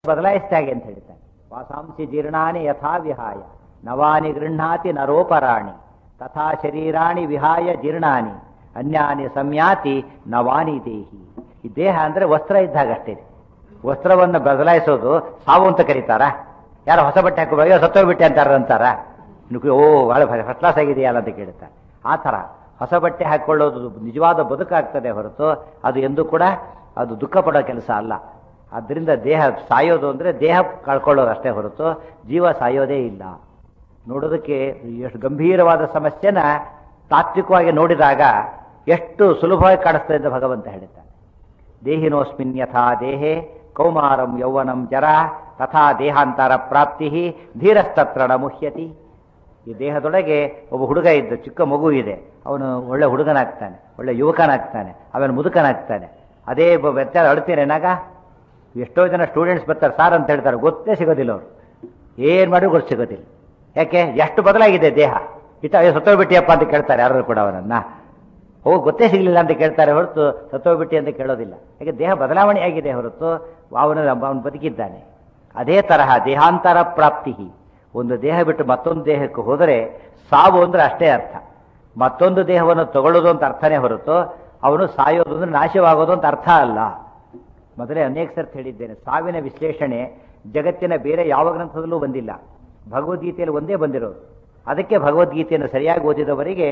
ಬದಲಾಯಿಸ್ತಾಗೆ ಅಂತ ಹೇಳ್ತಾನೆ ವಾಸಾಂಸಿ ಜೀರ್ಣಾನಿ ಯಥಾ ವಿಹಾಯ ನವಾನಿ ಗೃಹ್ಣಾತಿ ನರೋಪರಾಣಿ ತಥಾ ಶರೀರಾಣಿ ವಿಹಾಯ ಜೀರ್ಣಾನಿ ಅನ್ಯಾನಿ ಸಂಯಾತಿ ನವಾನಿ ದೇಹಿ ಈ ದೇಹ ಅಂದ್ರೆ ವಸ್ತ್ರ ಇದ್ದಾಗಷ್ಟೇ ವಸ್ತ್ರವನ್ನು ಬದಲಾಯಿಸೋದು ಸಾವು ಅಂತ ಕರೀತಾರ ಯಾರು ಹೊಸ ಬಟ್ಟೆ ಹಾಕೋಬೇಕು ಸತ್ತೋಗ್ಬಿಟ್ಟೆ ಅಂತಾರ ಅಂತಾರ ಇನ್ನು ಓ ಭಾಳ ಫಸ್ಟ್ ಕ್ಲಾಸ್ ಆಗಿದೆಯಲ್ಲ ಅಂತ ಕೇಳ್ತಾರೆ ಆ ಥರ ಹೊಸ ಬಟ್ಟೆ ಹಾಕೊಳ್ಳೋದು ನಿಜವಾದ ಬದುಕಾಗ್ತದೆ ಹೊರತು ಅದು ಎಂದೂ ಕೂಡ ಅದು ದುಃಖ ಪಡೋ ಕೆಲಸ ಅಲ್ಲ ಆದ್ದರಿಂದ ದೇಹ ಸಾಯೋದು ಅಂದರೆ ದೇಹ ಕಳ್ಕೊಳ್ಳೋದು ಅಷ್ಟೇ ಹೊರತು ಜೀವ ಸಾಯೋದೇ ಇಲ್ಲ ನೋಡೋದಕ್ಕೆ ಎಷ್ಟು ಗಂಭೀರವಾದ ಸಮಸ್ಯೆನ ತಾತ್ವಿಕವಾಗಿ ನೋಡಿದಾಗ ಎಷ್ಟು ಸುಲಭವಾಗಿ ಕಾಣಿಸ್ತದೆ ಅಂತ ಭಗವಂತ ಹೇಳ್ತಾನೆ ದೇಹಿನೋಸ್ಮಿನ್ ಯಥಾ ದೇಹೇ ಕೌಮಾರಂ ಯೌವನಂ ಜರ ತಥಾ ದೇಹಾಂತರ ಪ್ರಾಪ್ತಿ ಧೀರಸ್ತತ್ರ ನ ಮುಹ್ಯತಿ ಈ ದೇಹದೊಳಗೆ ಒಬ್ಬ ಹುಡುಗ ಇದ್ದ ಚಿಕ್ಕ ಮಗು ಇದೆ ಅವನು ಒಳ್ಳೆ ಹುಡುಗನಾಗ್ತಾನೆ ಒಳ್ಳೆ ಯುವಕನಾಗ್ತಾನೆ ಅವನು ಮುದುಕನಾಗ್ತಾನೆ ಅದೇ ಒಬ್ಬ ವ್ಯತ್ಯಾಸ ಅಳ್ತೀನಿ ಏನಾಗ ಎಷ್ಟೋ ಜನ ಸ್ಟೂಡೆಂಟ್ಸ್ ಬರ್ತಾರೆ ಸಾರ್ ಅಂತ ಹೇಳ್ತಾರೆ ಗೊತ್ತೇ ಸಿಗೋದಿಲ್ಲ ಅವರು ಏನು ಮಾಡಿದ್ರು ಗೊತ್ತು ಸಿಗೋದಿಲ್ಲ ಯಾಕೆ ಎಷ್ಟು ಬದಲಾಗಿದೆ ದೇಹ ಇಟ್ಟ ಸತ್ತೋಗ್ಬಿಟ್ಟಿಯಪ್ಪ ಅಂತ ಕೇಳ್ತಾರೆ ಯಾರು ಕೂಡ ಅವನನ್ನ ಹೋಗಿ ಗೊತ್ತೇ ಸಿಗಲಿಲ್ಲ ಅಂತ ಕೇಳ್ತಾರೆ ಹೊರತು ಸತ್ತೋಗ್ಬಿಟ್ಟಿ ಅಂತ ಕೇಳೋದಿಲ್ಲ ಯಾಕೆ ದೇಹ ಬದಲಾವಣೆ ಆಗಿದೆ ಹೊರತು ಅವನು ಅವನು ಬದುಕಿದ್ದಾನೆ ಅದೇ ತರಹ ದೇಹಾಂತರ ಪ್ರಾಪ್ತಿ ಒಂದು ದೇಹ ಬಿಟ್ಟು ಮತ್ತೊಂದು ದೇಹಕ್ಕೆ ಹೋದರೆ ಸಾವು ಅಂದ್ರೆ ಅಷ್ಟೇ ಅರ್ಥ ಮತ್ತೊಂದು ದೇಹವನ್ನು ತಗೊಳ್ಳೋದು ಅಂತ ಅರ್ಥನೇ ಹೊರತು ಅವನು ಸಾಯೋದು ಅಂದ್ರೆ ನಾಶವಾಗೋದು ಅಂತ ಅರ್ಥ ಅಲ್ಲ ಮೊದಲೇ ಅನೇಕ ಸರ್ತಿ ಹೇಳಿದ್ದೇನೆ ಸಾವಿನ ವಿಶ್ಲೇಷಣೆ ಜಗತ್ತಿನ ಬೇರೆ ಯಾವ ಗ್ರಂಥದಲ್ಲೂ ಬಂದಿಲ್ಲ ಭಗವದ್ಗೀತೆಯಲ್ಲಿ ಒಂದೇ ಬಂದಿರೋದು ಅದಕ್ಕೆ ಭಗವದ್ಗೀತೆಯನ್ನು ಸರಿಯಾಗಿ ಓದಿದವರಿಗೆ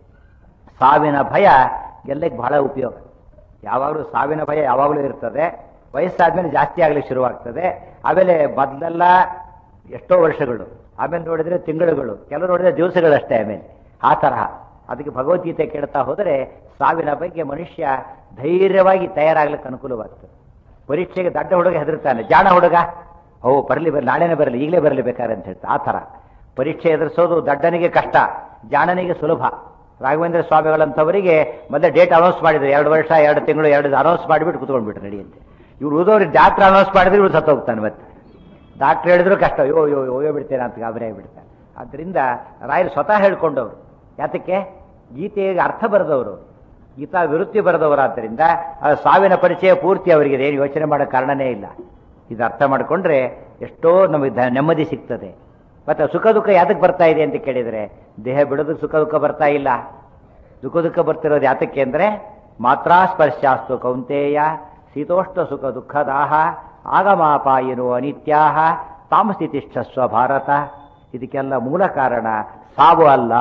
ಸಾವಿನ ಭಯ ಗೆಲ್ಲಕ್ಕೆ ಬಹಳ ಉಪಯೋಗ ಯಾವಾಗಲೂ ಸಾವಿನ ಭಯ ಯಾವಾಗಲೂ ಇರ್ತದೆ ವಯಸ್ಸಾದ್ಮೇಲೆ ಜಾಸ್ತಿ ಆಗ್ಲಿಕ್ಕೆ ಶುರುವಾಗ್ತದೆ ಆಮೇಲೆ ಮೊದಲೆಲ್ಲ ಎಷ್ಟೋ ವರ್ಷಗಳು ಆಮೇಲೆ ನೋಡಿದ್ರೆ ತಿಂಗಳುಗಳು ಕೆಲವು ನೋಡಿದ್ರೆ ದಿವಸಗಳಷ್ಟೇ ಆಮೇಲೆ ಆ ತರಹ ಅದಕ್ಕೆ ಭಗವದ್ಗೀತೆ ಕೇಳ್ತಾ ಹೋದರೆ ಸಾವಿನ ಬಗ್ಗೆ ಮನುಷ್ಯ ಧೈರ್ಯವಾಗಿ ತಯಾರಾಗ್ಲಿಕ್ಕೆ ಅನುಕೂಲವಾಗ್ತದೆ ಪರೀಕ್ಷೆಗೆ ದಡ್ಡ ಹುಡುಗ ಹೆದರ್ತಾನೆ ಜಾಣ ಹುಡುಗ ಓ ಬರಲಿ ಬರಲಿ ನಾಳೆನೇ ಬರಲಿ ಈಗಲೇ ಬರಲಿ ಬೇಕಾದ್ರೆ ಅಂತ ಹೇಳ್ತಾ ಆ ಥರ ಪರೀಕ್ಷೆ ಎದುರಿಸೋದು ದಡ್ಡನಿಗೆ ಕಷ್ಟ ಜಾಣನಿಗೆ ಸುಲಭ ರಾಘವೇಂದ್ರ ಸ್ವಾಮಿಗಳಂಥವರಿಗೆ ಮೊದಲೇ ಡೇಟ್ ಅನೌನ್ಸ್ ಮಾಡಿದ್ರು ಎರಡು ವರ್ಷ ಎರಡು ತಿಂಗಳು ಎರಡು ಅನೌನ್ಸ್ ಮಾಡಿಬಿಟ್ಟು ಕುತ್ಕೊಂಡ್ಬಿಟ್ರು ನಡಿಯಂತೆ ಇವ್ರು ಉಳಿದವ್ರಿಗೆ ಡಾಕ್ಟರ್ ಅನೌನ್ಸ್ ಮಾಡಿದ್ರೆ ಇವ್ರು ಸತ್ತೋಗ್ತಾನೆ ಮತ್ತೆ ಡಾಕ್ಟರ್ ಹೇಳಿದ್ರು ಕಷ್ಟ ಯೋ ಯೋ ಓಯೋ ಬಿಡ್ತೇನೆ ಅಂತ ಗಾಬರಿ ಆಗಿಬಿಡ್ತಾನೆ ಆದ್ದರಿಂದ ರಾಯರು ಸ್ವತಃ ಹೇಳ್ಕೊಂಡವರು ಯಾತಕ್ಕೆ ಗೀತೆಗೆ ಅರ್ಥ ಬರೆದವರು ಗೀತಾ ವಿರುತ್ತಿ ಬರೆದವರಾದ್ದರಿಂದ ಆ ಸಾವಿನ ಪರಿಚಯ ಪೂರ್ತಿ ಅವರಿಗೆ ಏನು ಯೋಚನೆ ಮಾಡೋ ಕಾರಣನೇ ಇಲ್ಲ ಇದು ಅರ್ಥ ಮಾಡಿಕೊಂಡ್ರೆ ಎಷ್ಟೋ ನಮಗೆ ಧ- ನೆಮ್ಮದಿ ಸಿಗ್ತದೆ ಮತ್ತೆ ಸುಖ ದುಃಖ ಯಾತಕ್ಕೆ ಬರ್ತಾ ಇದೆ ಅಂತ ಕೇಳಿದರೆ ದೇಹ ಬಿಡೋದಕ್ಕೆ ಸುಖ ದುಃಖ ಬರ್ತಾ ಇಲ್ಲ ದುಃಖ ದುಃಖ ಬರ್ತಿರೋದು ಯಾತಕ್ಕೆ ಅಂದರೆ ಮಾತ್ರಾ ಸ್ಪರ್ಶಾಸ್ತು ಕೌಂತೇಯ ಶೀತೋಷ್ಣ ಸುಖ ದುಃಖದಾಹ ಆಗಮಾಪಾಯಿನೋ ಅನಿತ್ಯಾಹ ತಾಮಸ್ಥಿತಿಷ್ಠಸ್ವ ಭಾರತ ಇದಕ್ಕೆಲ್ಲ ಮೂಲ ಕಾರಣ ಸಾವು ಅಲ್ಲ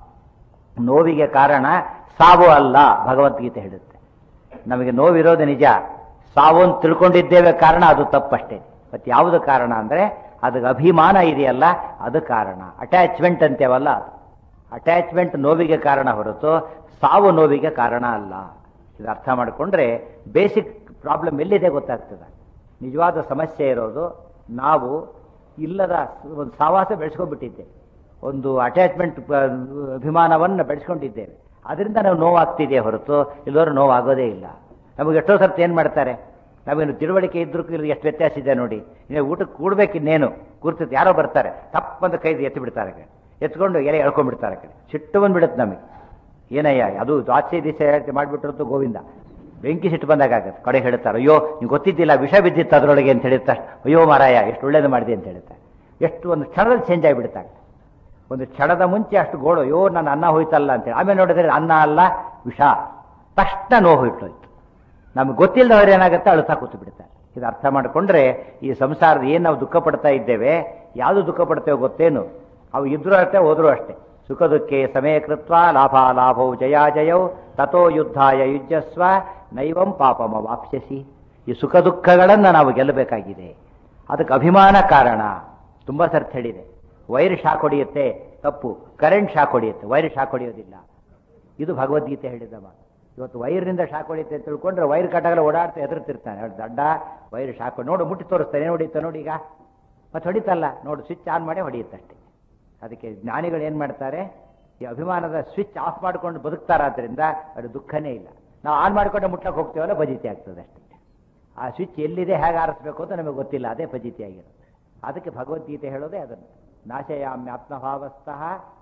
ನೋವಿಗೆ ಕಾರಣ ಸಾವು ಅಲ್ಲ ಭಗವದ್ಗೀತೆ ಹೇಳುತ್ತೆ ನಮಗೆ ನೋವಿರೋದು ನಿಜ ಸಾವು ಅಂತ ತಿಳ್ಕೊಂಡಿದ್ದೇವೆ ಕಾರಣ ಅದು ತಪ್ಪಷ್ಟೇ ಮತ್ತೆ ಯಾವುದು ಕಾರಣ ಅಂದರೆ ಅದಕ್ಕೆ ಅಭಿಮಾನ ಇದೆಯಲ್ಲ ಅದು ಕಾರಣ ಅಟ್ಯಾಚ್ಮೆಂಟ್ ಅಂತೇವಲ್ಲ ಅದು ಅಟ್ಯಾಚ್ಮೆಂಟ್ ನೋವಿಗೆ ಕಾರಣ ಹೊರತು ಸಾವು ನೋವಿಗೆ ಕಾರಣ ಅಲ್ಲ ಇದು ಅರ್ಥ ಮಾಡಿಕೊಂಡ್ರೆ ಬೇಸಿಕ್ ಪ್ರಾಬ್ಲಮ್ ಎಲ್ಲಿದೆ ಗೊತ್ತಾಗ್ತದೆ ನಿಜವಾದ ಸಮಸ್ಯೆ ಇರೋದು ನಾವು ಇಲ್ಲದ ಒಂದು ಸಾವಾಸ ಬೆಳೆಸ್ಕೊಂಡ್ಬಿಟ್ಟಿದ್ದೆ ಒಂದು ಅಟ್ಯಾಚ್ಮೆಂಟ್ ಅಭಿಮಾನವನ್ನು ಬೆಳೆಸ್ಕೊಂಡಿದ್ದೇವೆ ಅದರಿಂದ ನಾವು ನೋವಾಗ್ತಿದೆ ಹೊರತು ಇಲ್ಲವರು ನೋವಾಗೋದೇ ಇಲ್ಲ ನಮಗೆ ಎಷ್ಟೋ ಸರ್ತಿ ಏನು ಮಾಡ್ತಾರೆ ನಾವೇನು ತಿಳುವಳಿಕೆ ಇದ್ರೂ ಇಲ್ಲಿ ಎಷ್ಟು ವ್ಯತ್ಯಾಸ ಇದೆ ನೋಡಿ ನೀವು ಊಟಕ್ಕೆ ಕೂಡ್ಬೇಕು ಇನ್ನೇನು ಕೂರ್ತಿತ್ತು ಯಾರೋ ಬರ್ತಾರೆ ತಪ್ಪಂತ ಕೈ ಎತ್ತಿ ಬಿಡ್ತಾರೆ ಆ ಕಡೆ. ಎತ್ಕೊಂಡು ಎಲೆ ಎಳ್ಕೊಂಡ್ಬಿಡ್ತಾರೆ ಆ ಕಡೆ ಸಿಟ್ಟು ಬಂದ್ಬಿಡುತ್ತೆ ನಮಗೆ ಏನಯ್ಯ ಅದು ಆಚೆ ದಿವಸ ಮಾಡಿಬಿಟ್ಟಿರುತ್ತೋ ಗೋವಿಂದ ಬೆಂಕಿ ಸಿಟ್ಟು ಬಂದಾಗ ಆಗತ್ತೆ ಕಡೆ ಹೇಳ್ತಾರೆ ಅಯ್ಯೋ ನೀವು ಗೊತ್ತಿದ್ದಿಲ್ಲ ವಿಷ ಬಿದ್ದಿತ್ತು ಅದರೊಳಗೆ ಅಂತ ಹೇಳಿರ್ತಾರೆ ಅಯ್ಯೋ ಮಾರಾಯ ಎಷ್ಟು ಒಳ್ಳೇದು ಮಾಡಿದೆ ಅಂತ ಹೇಳ್ತಾರೆ ಎಷ್ಟು ಒಂದು ಕ್ಷಣದಲ್ಲಿ ಚೇಂಜ್ ಆಗಿಬಿಡ್ತಾರೆ ಒಂದು ಕ್ಷಣದ ಮುಂಚೆ ಅಷ್ಟು ಗೋಳು ಅಯ್ಯೋ ನನ್ನ ಅನ್ನ ಹೋಯ್ತಲ್ಲ ಅಂತೇಳಿ ಆಮೇಲೆ ನೋಡಿದ್ರೆ ಅನ್ನ ಅಲ್ಲ ವಿಷ ತಕ್ಷಣ ನೋವು ಹೋಯ್ತು ನಮ್ಗೆ ಗೊತ್ತಿಲ್ಲದವ್ರು ಏನಾಗುತ್ತೆ ಅಳುತ್ತಾ ಕೂತು ಬಿಡ್ತಾರೆ ಇದು ಅರ್ಥ ಮಾಡಿಕೊಂಡ್ರೆ ಈ ಸಂಸಾರದ ಏನು ನಾವು ದುಃಖ ಪಡ್ತಾ ಇದ್ದೇವೆ ಯಾವುದು ದುಃಖ ಪಡ್ತೇವೆ ಗೊತ್ತೇನು ಅವು ಇದ್ರೂ ಅಷ್ಟೇ ಹೋದ್ರೂ ಅಷ್ಟೇ ಸುಖ ದುಃಖೆ ಸಮಯ ಕೃತ್ವ ಲಾಭ ಲಾಭವು ಜಯಾಜಯೌ ತಥೋ ಯುದ್ಧಾಯ ಯುಜ್ಯಸ್ವ ನೈವಂ ಪಾಪಮ ವಾಪ್ಸ್ಯಸಿ ಈ ಸುಖ ದುಃಖಗಳನ್ನು ನಾವು ಗೆಲ್ಲಬೇಕಾಗಿದೆ ಅದಕ್ಕೆ ಅಭಿಮಾನ ಕಾರಣ ತುಂಬ ಸರ್ತಿ ಹೇಳಿದೆ ವೈರ್ ಶಾಕ್ ಹೊಡೆಯುತ್ತೆ ತಪ್ಪು ಕರೆಂಟ್ ಶಾಕ್ ಹೊಡೆಯುತ್ತೆ ವೈರ್ ಶಾಕ್ ಹೊಡೆಯೋದಿಲ್ಲ ಇದು ಭಗವದ್ಗೀತೆ ಹೇಳಿದ ಮಾತು ಇವತ್ತು ವೈರ್ನಿಂದ ಶಾಕ್ ಹೊಡಿಯುತ್ತೆ ಅಂತ ತಿಳ್ಕೊಂಡ್ರೆ ವೈರ್ ಕಟ್ಟಾಗಲ್ಲ ಓಡಾಡ್ತಾ ಎದುರ್ತಿರ್ತಾನೆ ಅವ್ರು ದಡ್ಡ ವೈರ್ ಶಾಕ್ ನೋಡು ಮುಟ್ಟಿ ತೋರಿಸ್ತಾನೆ ಏನು ಹೊಡಿತಾ ನೋಡಿ ಈಗ ಮತ್ತೆ ಹೊಡಿತಲ್ಲ ನೋಡು ಸ್ವಿಚ್ ಆನ್ ಮಾಡಿ ಹೊಡೆಯುತ್ತಷ್ಟೇ ಅದಕ್ಕೆ ಜ್ಞಾನಿಗಳು ಏನು ಮಾಡ್ತಾರೆ ಈ ಅಭಿಮಾನದ ಸ್ವಿಚ್ ಆಫ್ ಮಾಡ್ಕೊಂಡು ಬದುಕ್ತಾರಾದ್ರಿಂದ ಅದು ದುಃಖನೇ ಇಲ್ಲ ನಾವು ಆನ್ ಮಾಡ್ಕೊಂಡು ಮುಟ್ಲಕ್ಕೆ ಹೋಗ್ತೀವಲ್ಲ ಫಜಿತಿ ಆಗ್ತದೆ ಅಷ್ಟೇ ಆ ಸ್ವಿಚ್ ಎಲ್ಲಿದೆ ಹೇಗೆ ಆರಿಸ್ಬೇಕು ಅಂತ ನಮಗೆ ಗೊತ್ತಿಲ್ಲ ಅದೇ ಫಜಿತಿ ಆಗಿರೋದು ಅದಕ್ಕೆ ಭಗವದ್ಗೀತೆ ಹೇಳೋದೇ ಅದನ್ನು ನಾಶಯಾಮ್ಯಾತ್ಮಭಾವಸ್ಥಃ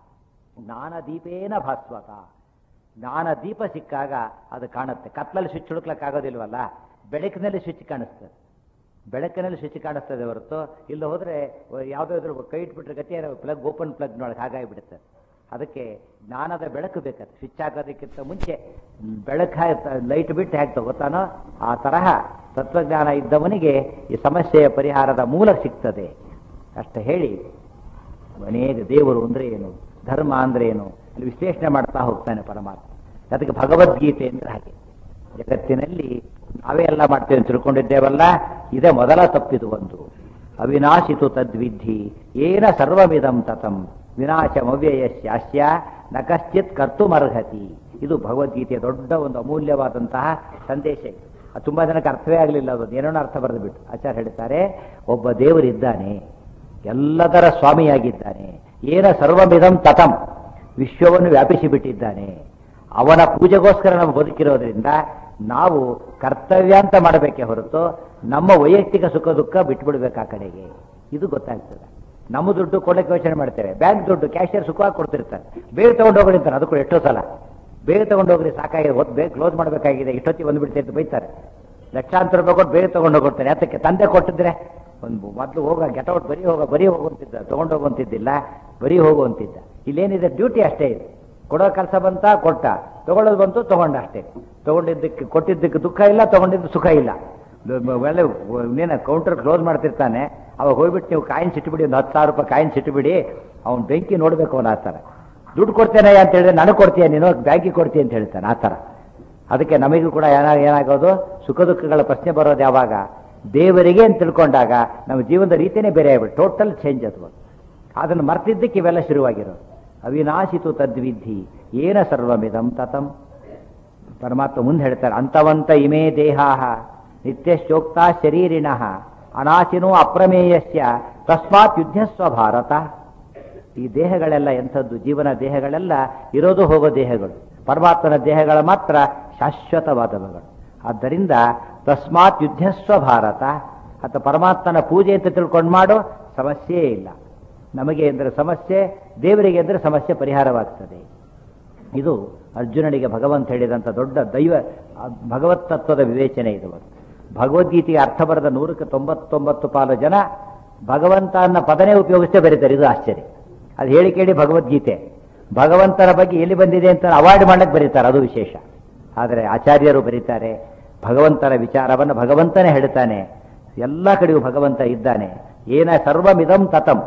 ಜ್ಞಾನದೀಪೇನ ಭಾಸ್ವತ ಜ್ಞಾನ ದೀಪ ಸಿಕ್ಕಾಗ ಅದು ಕಾಣುತ್ತೆ ಕತ್ಲಲ್ಲಿ ಸ್ವಿಚ್ ಹುಡುಕ್ಲಕ್ಕಾಗೋದಿಲ್ವಲ್ಲ ಬೆಳಕಿನಲ್ಲಿ ಸ್ವಿಚ್ ಕಾಣಿಸ್ತದೆ ಬೆಳಕಿನಲ್ಲಿ ಶುಚಿ ಕಾಣಿಸ್ತದೆ ಹೊರತು ಇಲ್ಲಿ ಹೋದರೆ ಯಾವುದೋ ಇದ್ರ ಕೈ ಇಟ್ಬಿಟ್ರೆ ಗತಿ ಪ್ಲಗ್ ಓಪನ್ ಪ್ಲಗ್ ನೋಡಕ್ಕೆ ಹಾಗಾಗಿಬಿಡುತ್ತೆ ಅದಕ್ಕೆ ಜ್ಞಾನದ ಬೆಳಕು ಬೇಕದು ಸ್ವಿಚ್ ಹಾಕೋದಕ್ಕಿಂತ ಮುಂಚೆ ಬೆಳಕು ಲೈಟ್ ಬಿಟ್ಟು ಹೇಗೆ ತಗೋತಾನೋ ಆ ತರಹ ತತ್ವಜ್ಞಾನ ಇದ್ದವನಿಗೆ ಈ ಸಮಸ್ಯೆಯ ಪರಿಹಾರದ ಮೂಲ ಸಿಗ್ತದೆ ಅಷ್ಟ ಹೇಳಿ ಅನೇಕ ದೇವರು ಅಂದ್ರೆ ಏನು ಧರ್ಮ ಅಂದ್ರೆ ಏನು ಅಲ್ಲಿ ವಿಶ್ಲೇಷಣೆ ಮಾಡ್ತಾ ಹೋಗ್ತಾನೆ ಪರಮಾತ್ಮ ಅದಕ್ಕೆ ಭಗವದ್ಗೀತೆ ಅಂದ್ರೆ ಹಾಗೆ ಜಗತ್ತಿನಲ್ಲಿ ನಾವೇ ಎಲ್ಲ ಮಾಡ್ತೇವೆ ಅಂತ ತಿಳ್ಕೊಂಡಿದ್ದೇವಲ್ಲ ಇದೇ ಮೊದಲ ತಪ್ಪಿದು ಒಂದು ಅವಿನಾಶಿತು ತದ್ವಿಧಿ ಏನ ಸರ್ವಮಿದಂ ತತಂ ವಿನಾಶಮವ್ಯಯಸ್ಯಾಸ್ಯ ನ ಕಶ್ಚಿತ್ ಕರ್ತುಮರ್ಹತಿ ಇದು ಭಗವದ್ಗೀತೆಯ ದೊಡ್ಡ ಒಂದು ಅಮೂಲ್ಯವಾದಂತಹ ಸಂದೇಶ ಇದು ಅದು ತುಂಬಾ ಜನಕ್ಕೆ ಅರ್ಥವೇ ಆಗಲಿಲ್ಲ ಅದು ಏನೋ ಅರ್ಥ ಬರೆದು ಬಿಟ್ಟು ಆಚಾರ್ಯ ಹೇಳ್ತಾರೆ ಒಬ್ಬ ದೇವರಿದ್ದಾನೆ ಎಲ್ಲದರ ಸ್ವಾಮಿಯಾಗಿದ್ದಾನೆ ಏನ ಸರ್ವಮಿದಂ ತತಂ ವಿಶ್ವವನ್ನು ವ್ಯಾಪಿಸಿ ಬಿಟ್ಟಿದ್ದಾನೆ ಅವನ ಪೂಜೆಗೋಸ್ಕರ ನಾವು ಬದುಕಿರೋದ್ರಿಂದ ನಾವು ಕರ್ತವ್ಯ ಅಂತ ಮಾಡಬೇಕೇ ಹೊರತು ನಮ್ಮ ವೈಯಕ್ತಿಕ ಸುಖ ದುಃಖ ಬಿಟ್ಬಿಡ್ಬೇಕು ಆ ಕಡೆಗೆ ಇದು ಗೊತ್ತಾಗ್ತದೆ ನಮ್ಮ ದುಡ್ಡು ಕೊಡಲಿಕ್ಕೆ ಯೋಚನೆ ಮಾಡ್ತೇವೆ ಬ್ಯಾಂಕ್ ದುಡ್ಡು ಕ್ಯಾಶಿಯರ್ ಸುಖವಾಗಿ ಕೊಡ್ತಿರ್ತಾರೆ ಬೇಗ ತಗೊಂಡು ಹೋಗ್ರಿ ಅಂತಾರೆ ಅದು ಕೂಡ ಎಷ್ಟೋ ಸಲ ಬೇಗ ತಗೊಂಡು ಹೋಗ್ರಿ ಸಾಕಾಗಿದೆ ಹೊತ್ತು ಬೇಗ ಕ್ಲೋಸ್ ಮಾಡಬೇಕಾಗಿದೆ ಇಷ್ಟೊತ್ತಿಗೆ ಬಂದ್ಬಿಡ್ತೇವೆ ಅಂತ ಬೈತಾರೆ ಲಕ್ಷಾಂತರ ರೂಪಾಯಿ ಕೊಟ್ಟು ಬೇಗ ತಗೊಂಡು ಹೋಗ್ತಾರೆ ಯಾತಕ್ಕೆ ತಂದೆ ಕೊಟ್ಟಿದ್ರೆ ಒಂದು ಮೊದಲು ಹೋಗ ಗೆಟೌಟ್ ಬರೀ ಹೋಗ ಬರೀ ಹೋಗುವಂತಿದ್ದ ತಗೊಂಡು ಹೋಗುವಂತಿದ್ದಿಲ್ಲ ಬರೀ ಹೋಗುವಂತಿದ್ದ ಇಲ್ಲೇನಿದೆ ಡ್ಯೂಟಿ ಅಷ್ಟೇ ಇದೆ ಕೊಡೋ ಕೆಲಸ ಬಂತ ಕೊಟ್ಟ ತಗೊಳ್ಳೋದು ಬಂತು ತಗೊಂಡ ಅಷ್ಟೇ ತಗೊಂಡಿದ್ದಕ್ಕೆ ಕೊಟ್ಟಿದ್ದಕ್ಕೆ ದುಃಖ ಇಲ್ಲ ತಗೊಂಡಿದ್ದು ಸುಖ ಇಲ್ಲ ಒಳ್ಳೆ ಇನ್ನೇನ ಕೌಂಟರ್ ಕ್ಲೋಸ್ ಮಾಡ್ತಿರ್ತಾನೆ ಅವಾಗ ಹೋಗ್ಬಿಟ್ಟು ನೀವು ಕಾಯಿನ್ ಸಿಟ್ಬಿಡಿ ಒಂದು ಹತ್ತು ಸಾವಿರ ರೂಪಾಯಿ ಕಾಯಿನ್ ಸಿಟ್ಬಿಡಿ ಅವ್ನು ಬೆಂಕಿ ನೋಡ್ಬೇಕು ಅವನು ಆ ಥರ ದುಡ್ಡು ಕೊಡ್ತೇನೆ ಅಂತ ಹೇಳಿದ್ರೆ ನನಗೆ ಕೊಡ್ತೀಯ ನೀನು ಬ್ಯಾಂಕಿಗೆ ಕೊಡ್ತೀಯ ಅಂತ ಹೇಳ್ತಾನೆ ಆ ಥರ ಅದಕ್ಕೆ ನಮಗೂ ಕೂಡ ಏನ ಏನಾಗೋದು ಸುಖ ದುಃಖಗಳ ಪ್ರಶ್ನೆ ಬರೋದು ಯಾವಾಗ ದೇವರಿಗೆ ಅಂತ ತಿಳ್ಕೊಂಡಾಗ ನಮ್ಮ ಜೀವನದ ರೀತಿಯೇ ಬೇರೆ ಆಗ್ಬಿಟ್ಟು ಟೋಟಲ್ ಚೇಂಜ್ ಅದು ಅದನ್ನು ಮರ್ತಿದ್ದಕ್ಕೆ ಇವೆಲ್ಲ ಶುರುವಾಗಿರೋದು ಅವಿನಾಶಿತು ತದ್ವಿಧಿ ಏನ ಸರ್ವಮಿದಂ ತತಂ ಪರಮಾತ್ಮ ಮುಂದೆ ಹೇಳ್ತಾರೆ ಅಂತವಂತ ಇಮೇ ದೇಹಾಹ ನಿತ್ಯಶೋಕ್ತ ಶರೀರಿಣಃ ಅನಾಶಿನೋ ಅಪ್ರಮೇಯಸ್ಯ ತಸ್ಮಾತ್ ಯುದ್ಧಸ್ವ ಭಾರತ ಈ ದೇಹಗಳೆಲ್ಲ ಎಂಥದ್ದು ಜೀವನ ದೇಹಗಳೆಲ್ಲ ಇರೋದು ಹೋಗೋ ದೇಹಗಳು ಪರಮಾತ್ಮನ ದೇಹಗಳ ಮಾತ್ರ ಶಾಶ್ವತವಾದವುಗಳು ಆದ್ದರಿಂದ ತಸ್ಮಾತ್ ಯುದ್ಧಸ್ವ ಭಾರತ ಅಥವಾ ಪರಮಾತ್ಮನ ಪೂಜೆ ಅಂತ ತಿಳ್ಕೊಂಡು ಮಾಡೋ ಸಮಸ್ಯೆಯೇ ಇಲ್ಲ ನಮಗೆ ಅಂದರೆ ಸಮಸ್ಯೆ ದೇವರಿಗೆ ಅಂದರೆ ಸಮಸ್ಯೆ ಪರಿಹಾರವಾಗ್ತದೆ ಇದು ಅರ್ಜುನನಿಗೆ ಭಗವಂತ ಹೇಳಿದಂಥ ದೊಡ್ಡ ದೈವ ಭಗವತ್ ತತ್ವದ ವಿವೇಚನೆ ಇದು ಭಗವದ್ಗೀತೆಗೆ ಅರ್ಥ ಬರೆದ ನೂರಕ್ಕೆ ತೊಂಬತ್ತೊಂಬತ್ತು ಪಾಲು ಜನ ಭಗವಂತ ಅನ್ನೋ ಪದನೇ ಉಪಯೋಗಿಸ್ತೇ ಬರೀತಾರೆ ಇದು ಆಶ್ಚರ್ಯ ಅದು ಹೇಳಿ ಕೇಳಿ ಭಗವದ್ಗೀತೆ ಭಗವಂತನ ಬಗ್ಗೆ ಎಲ್ಲಿ ಬಂದಿದೆ ಅಂತ ಅವಾಯ್ಡ್ ಮಾಡಕ್ಕೆ ಬರೀತಾರೆ ಅದು ವಿಶೇಷ ಆದರೆ ಆಚಾರ್ಯರು ಬರೀತಾರೆ ಭಗವಂತನ ವಿಚಾರವನ್ನು ಭಗವಂತನೇ ಹೇಳ್ತಾನೆ ಎಲ್ಲ ಕಡೆಗೂ ಭಗವಂತ ಇದ್ದಾನೆ ಏನ ಸರ್ವಮಿದಂ ತತಂ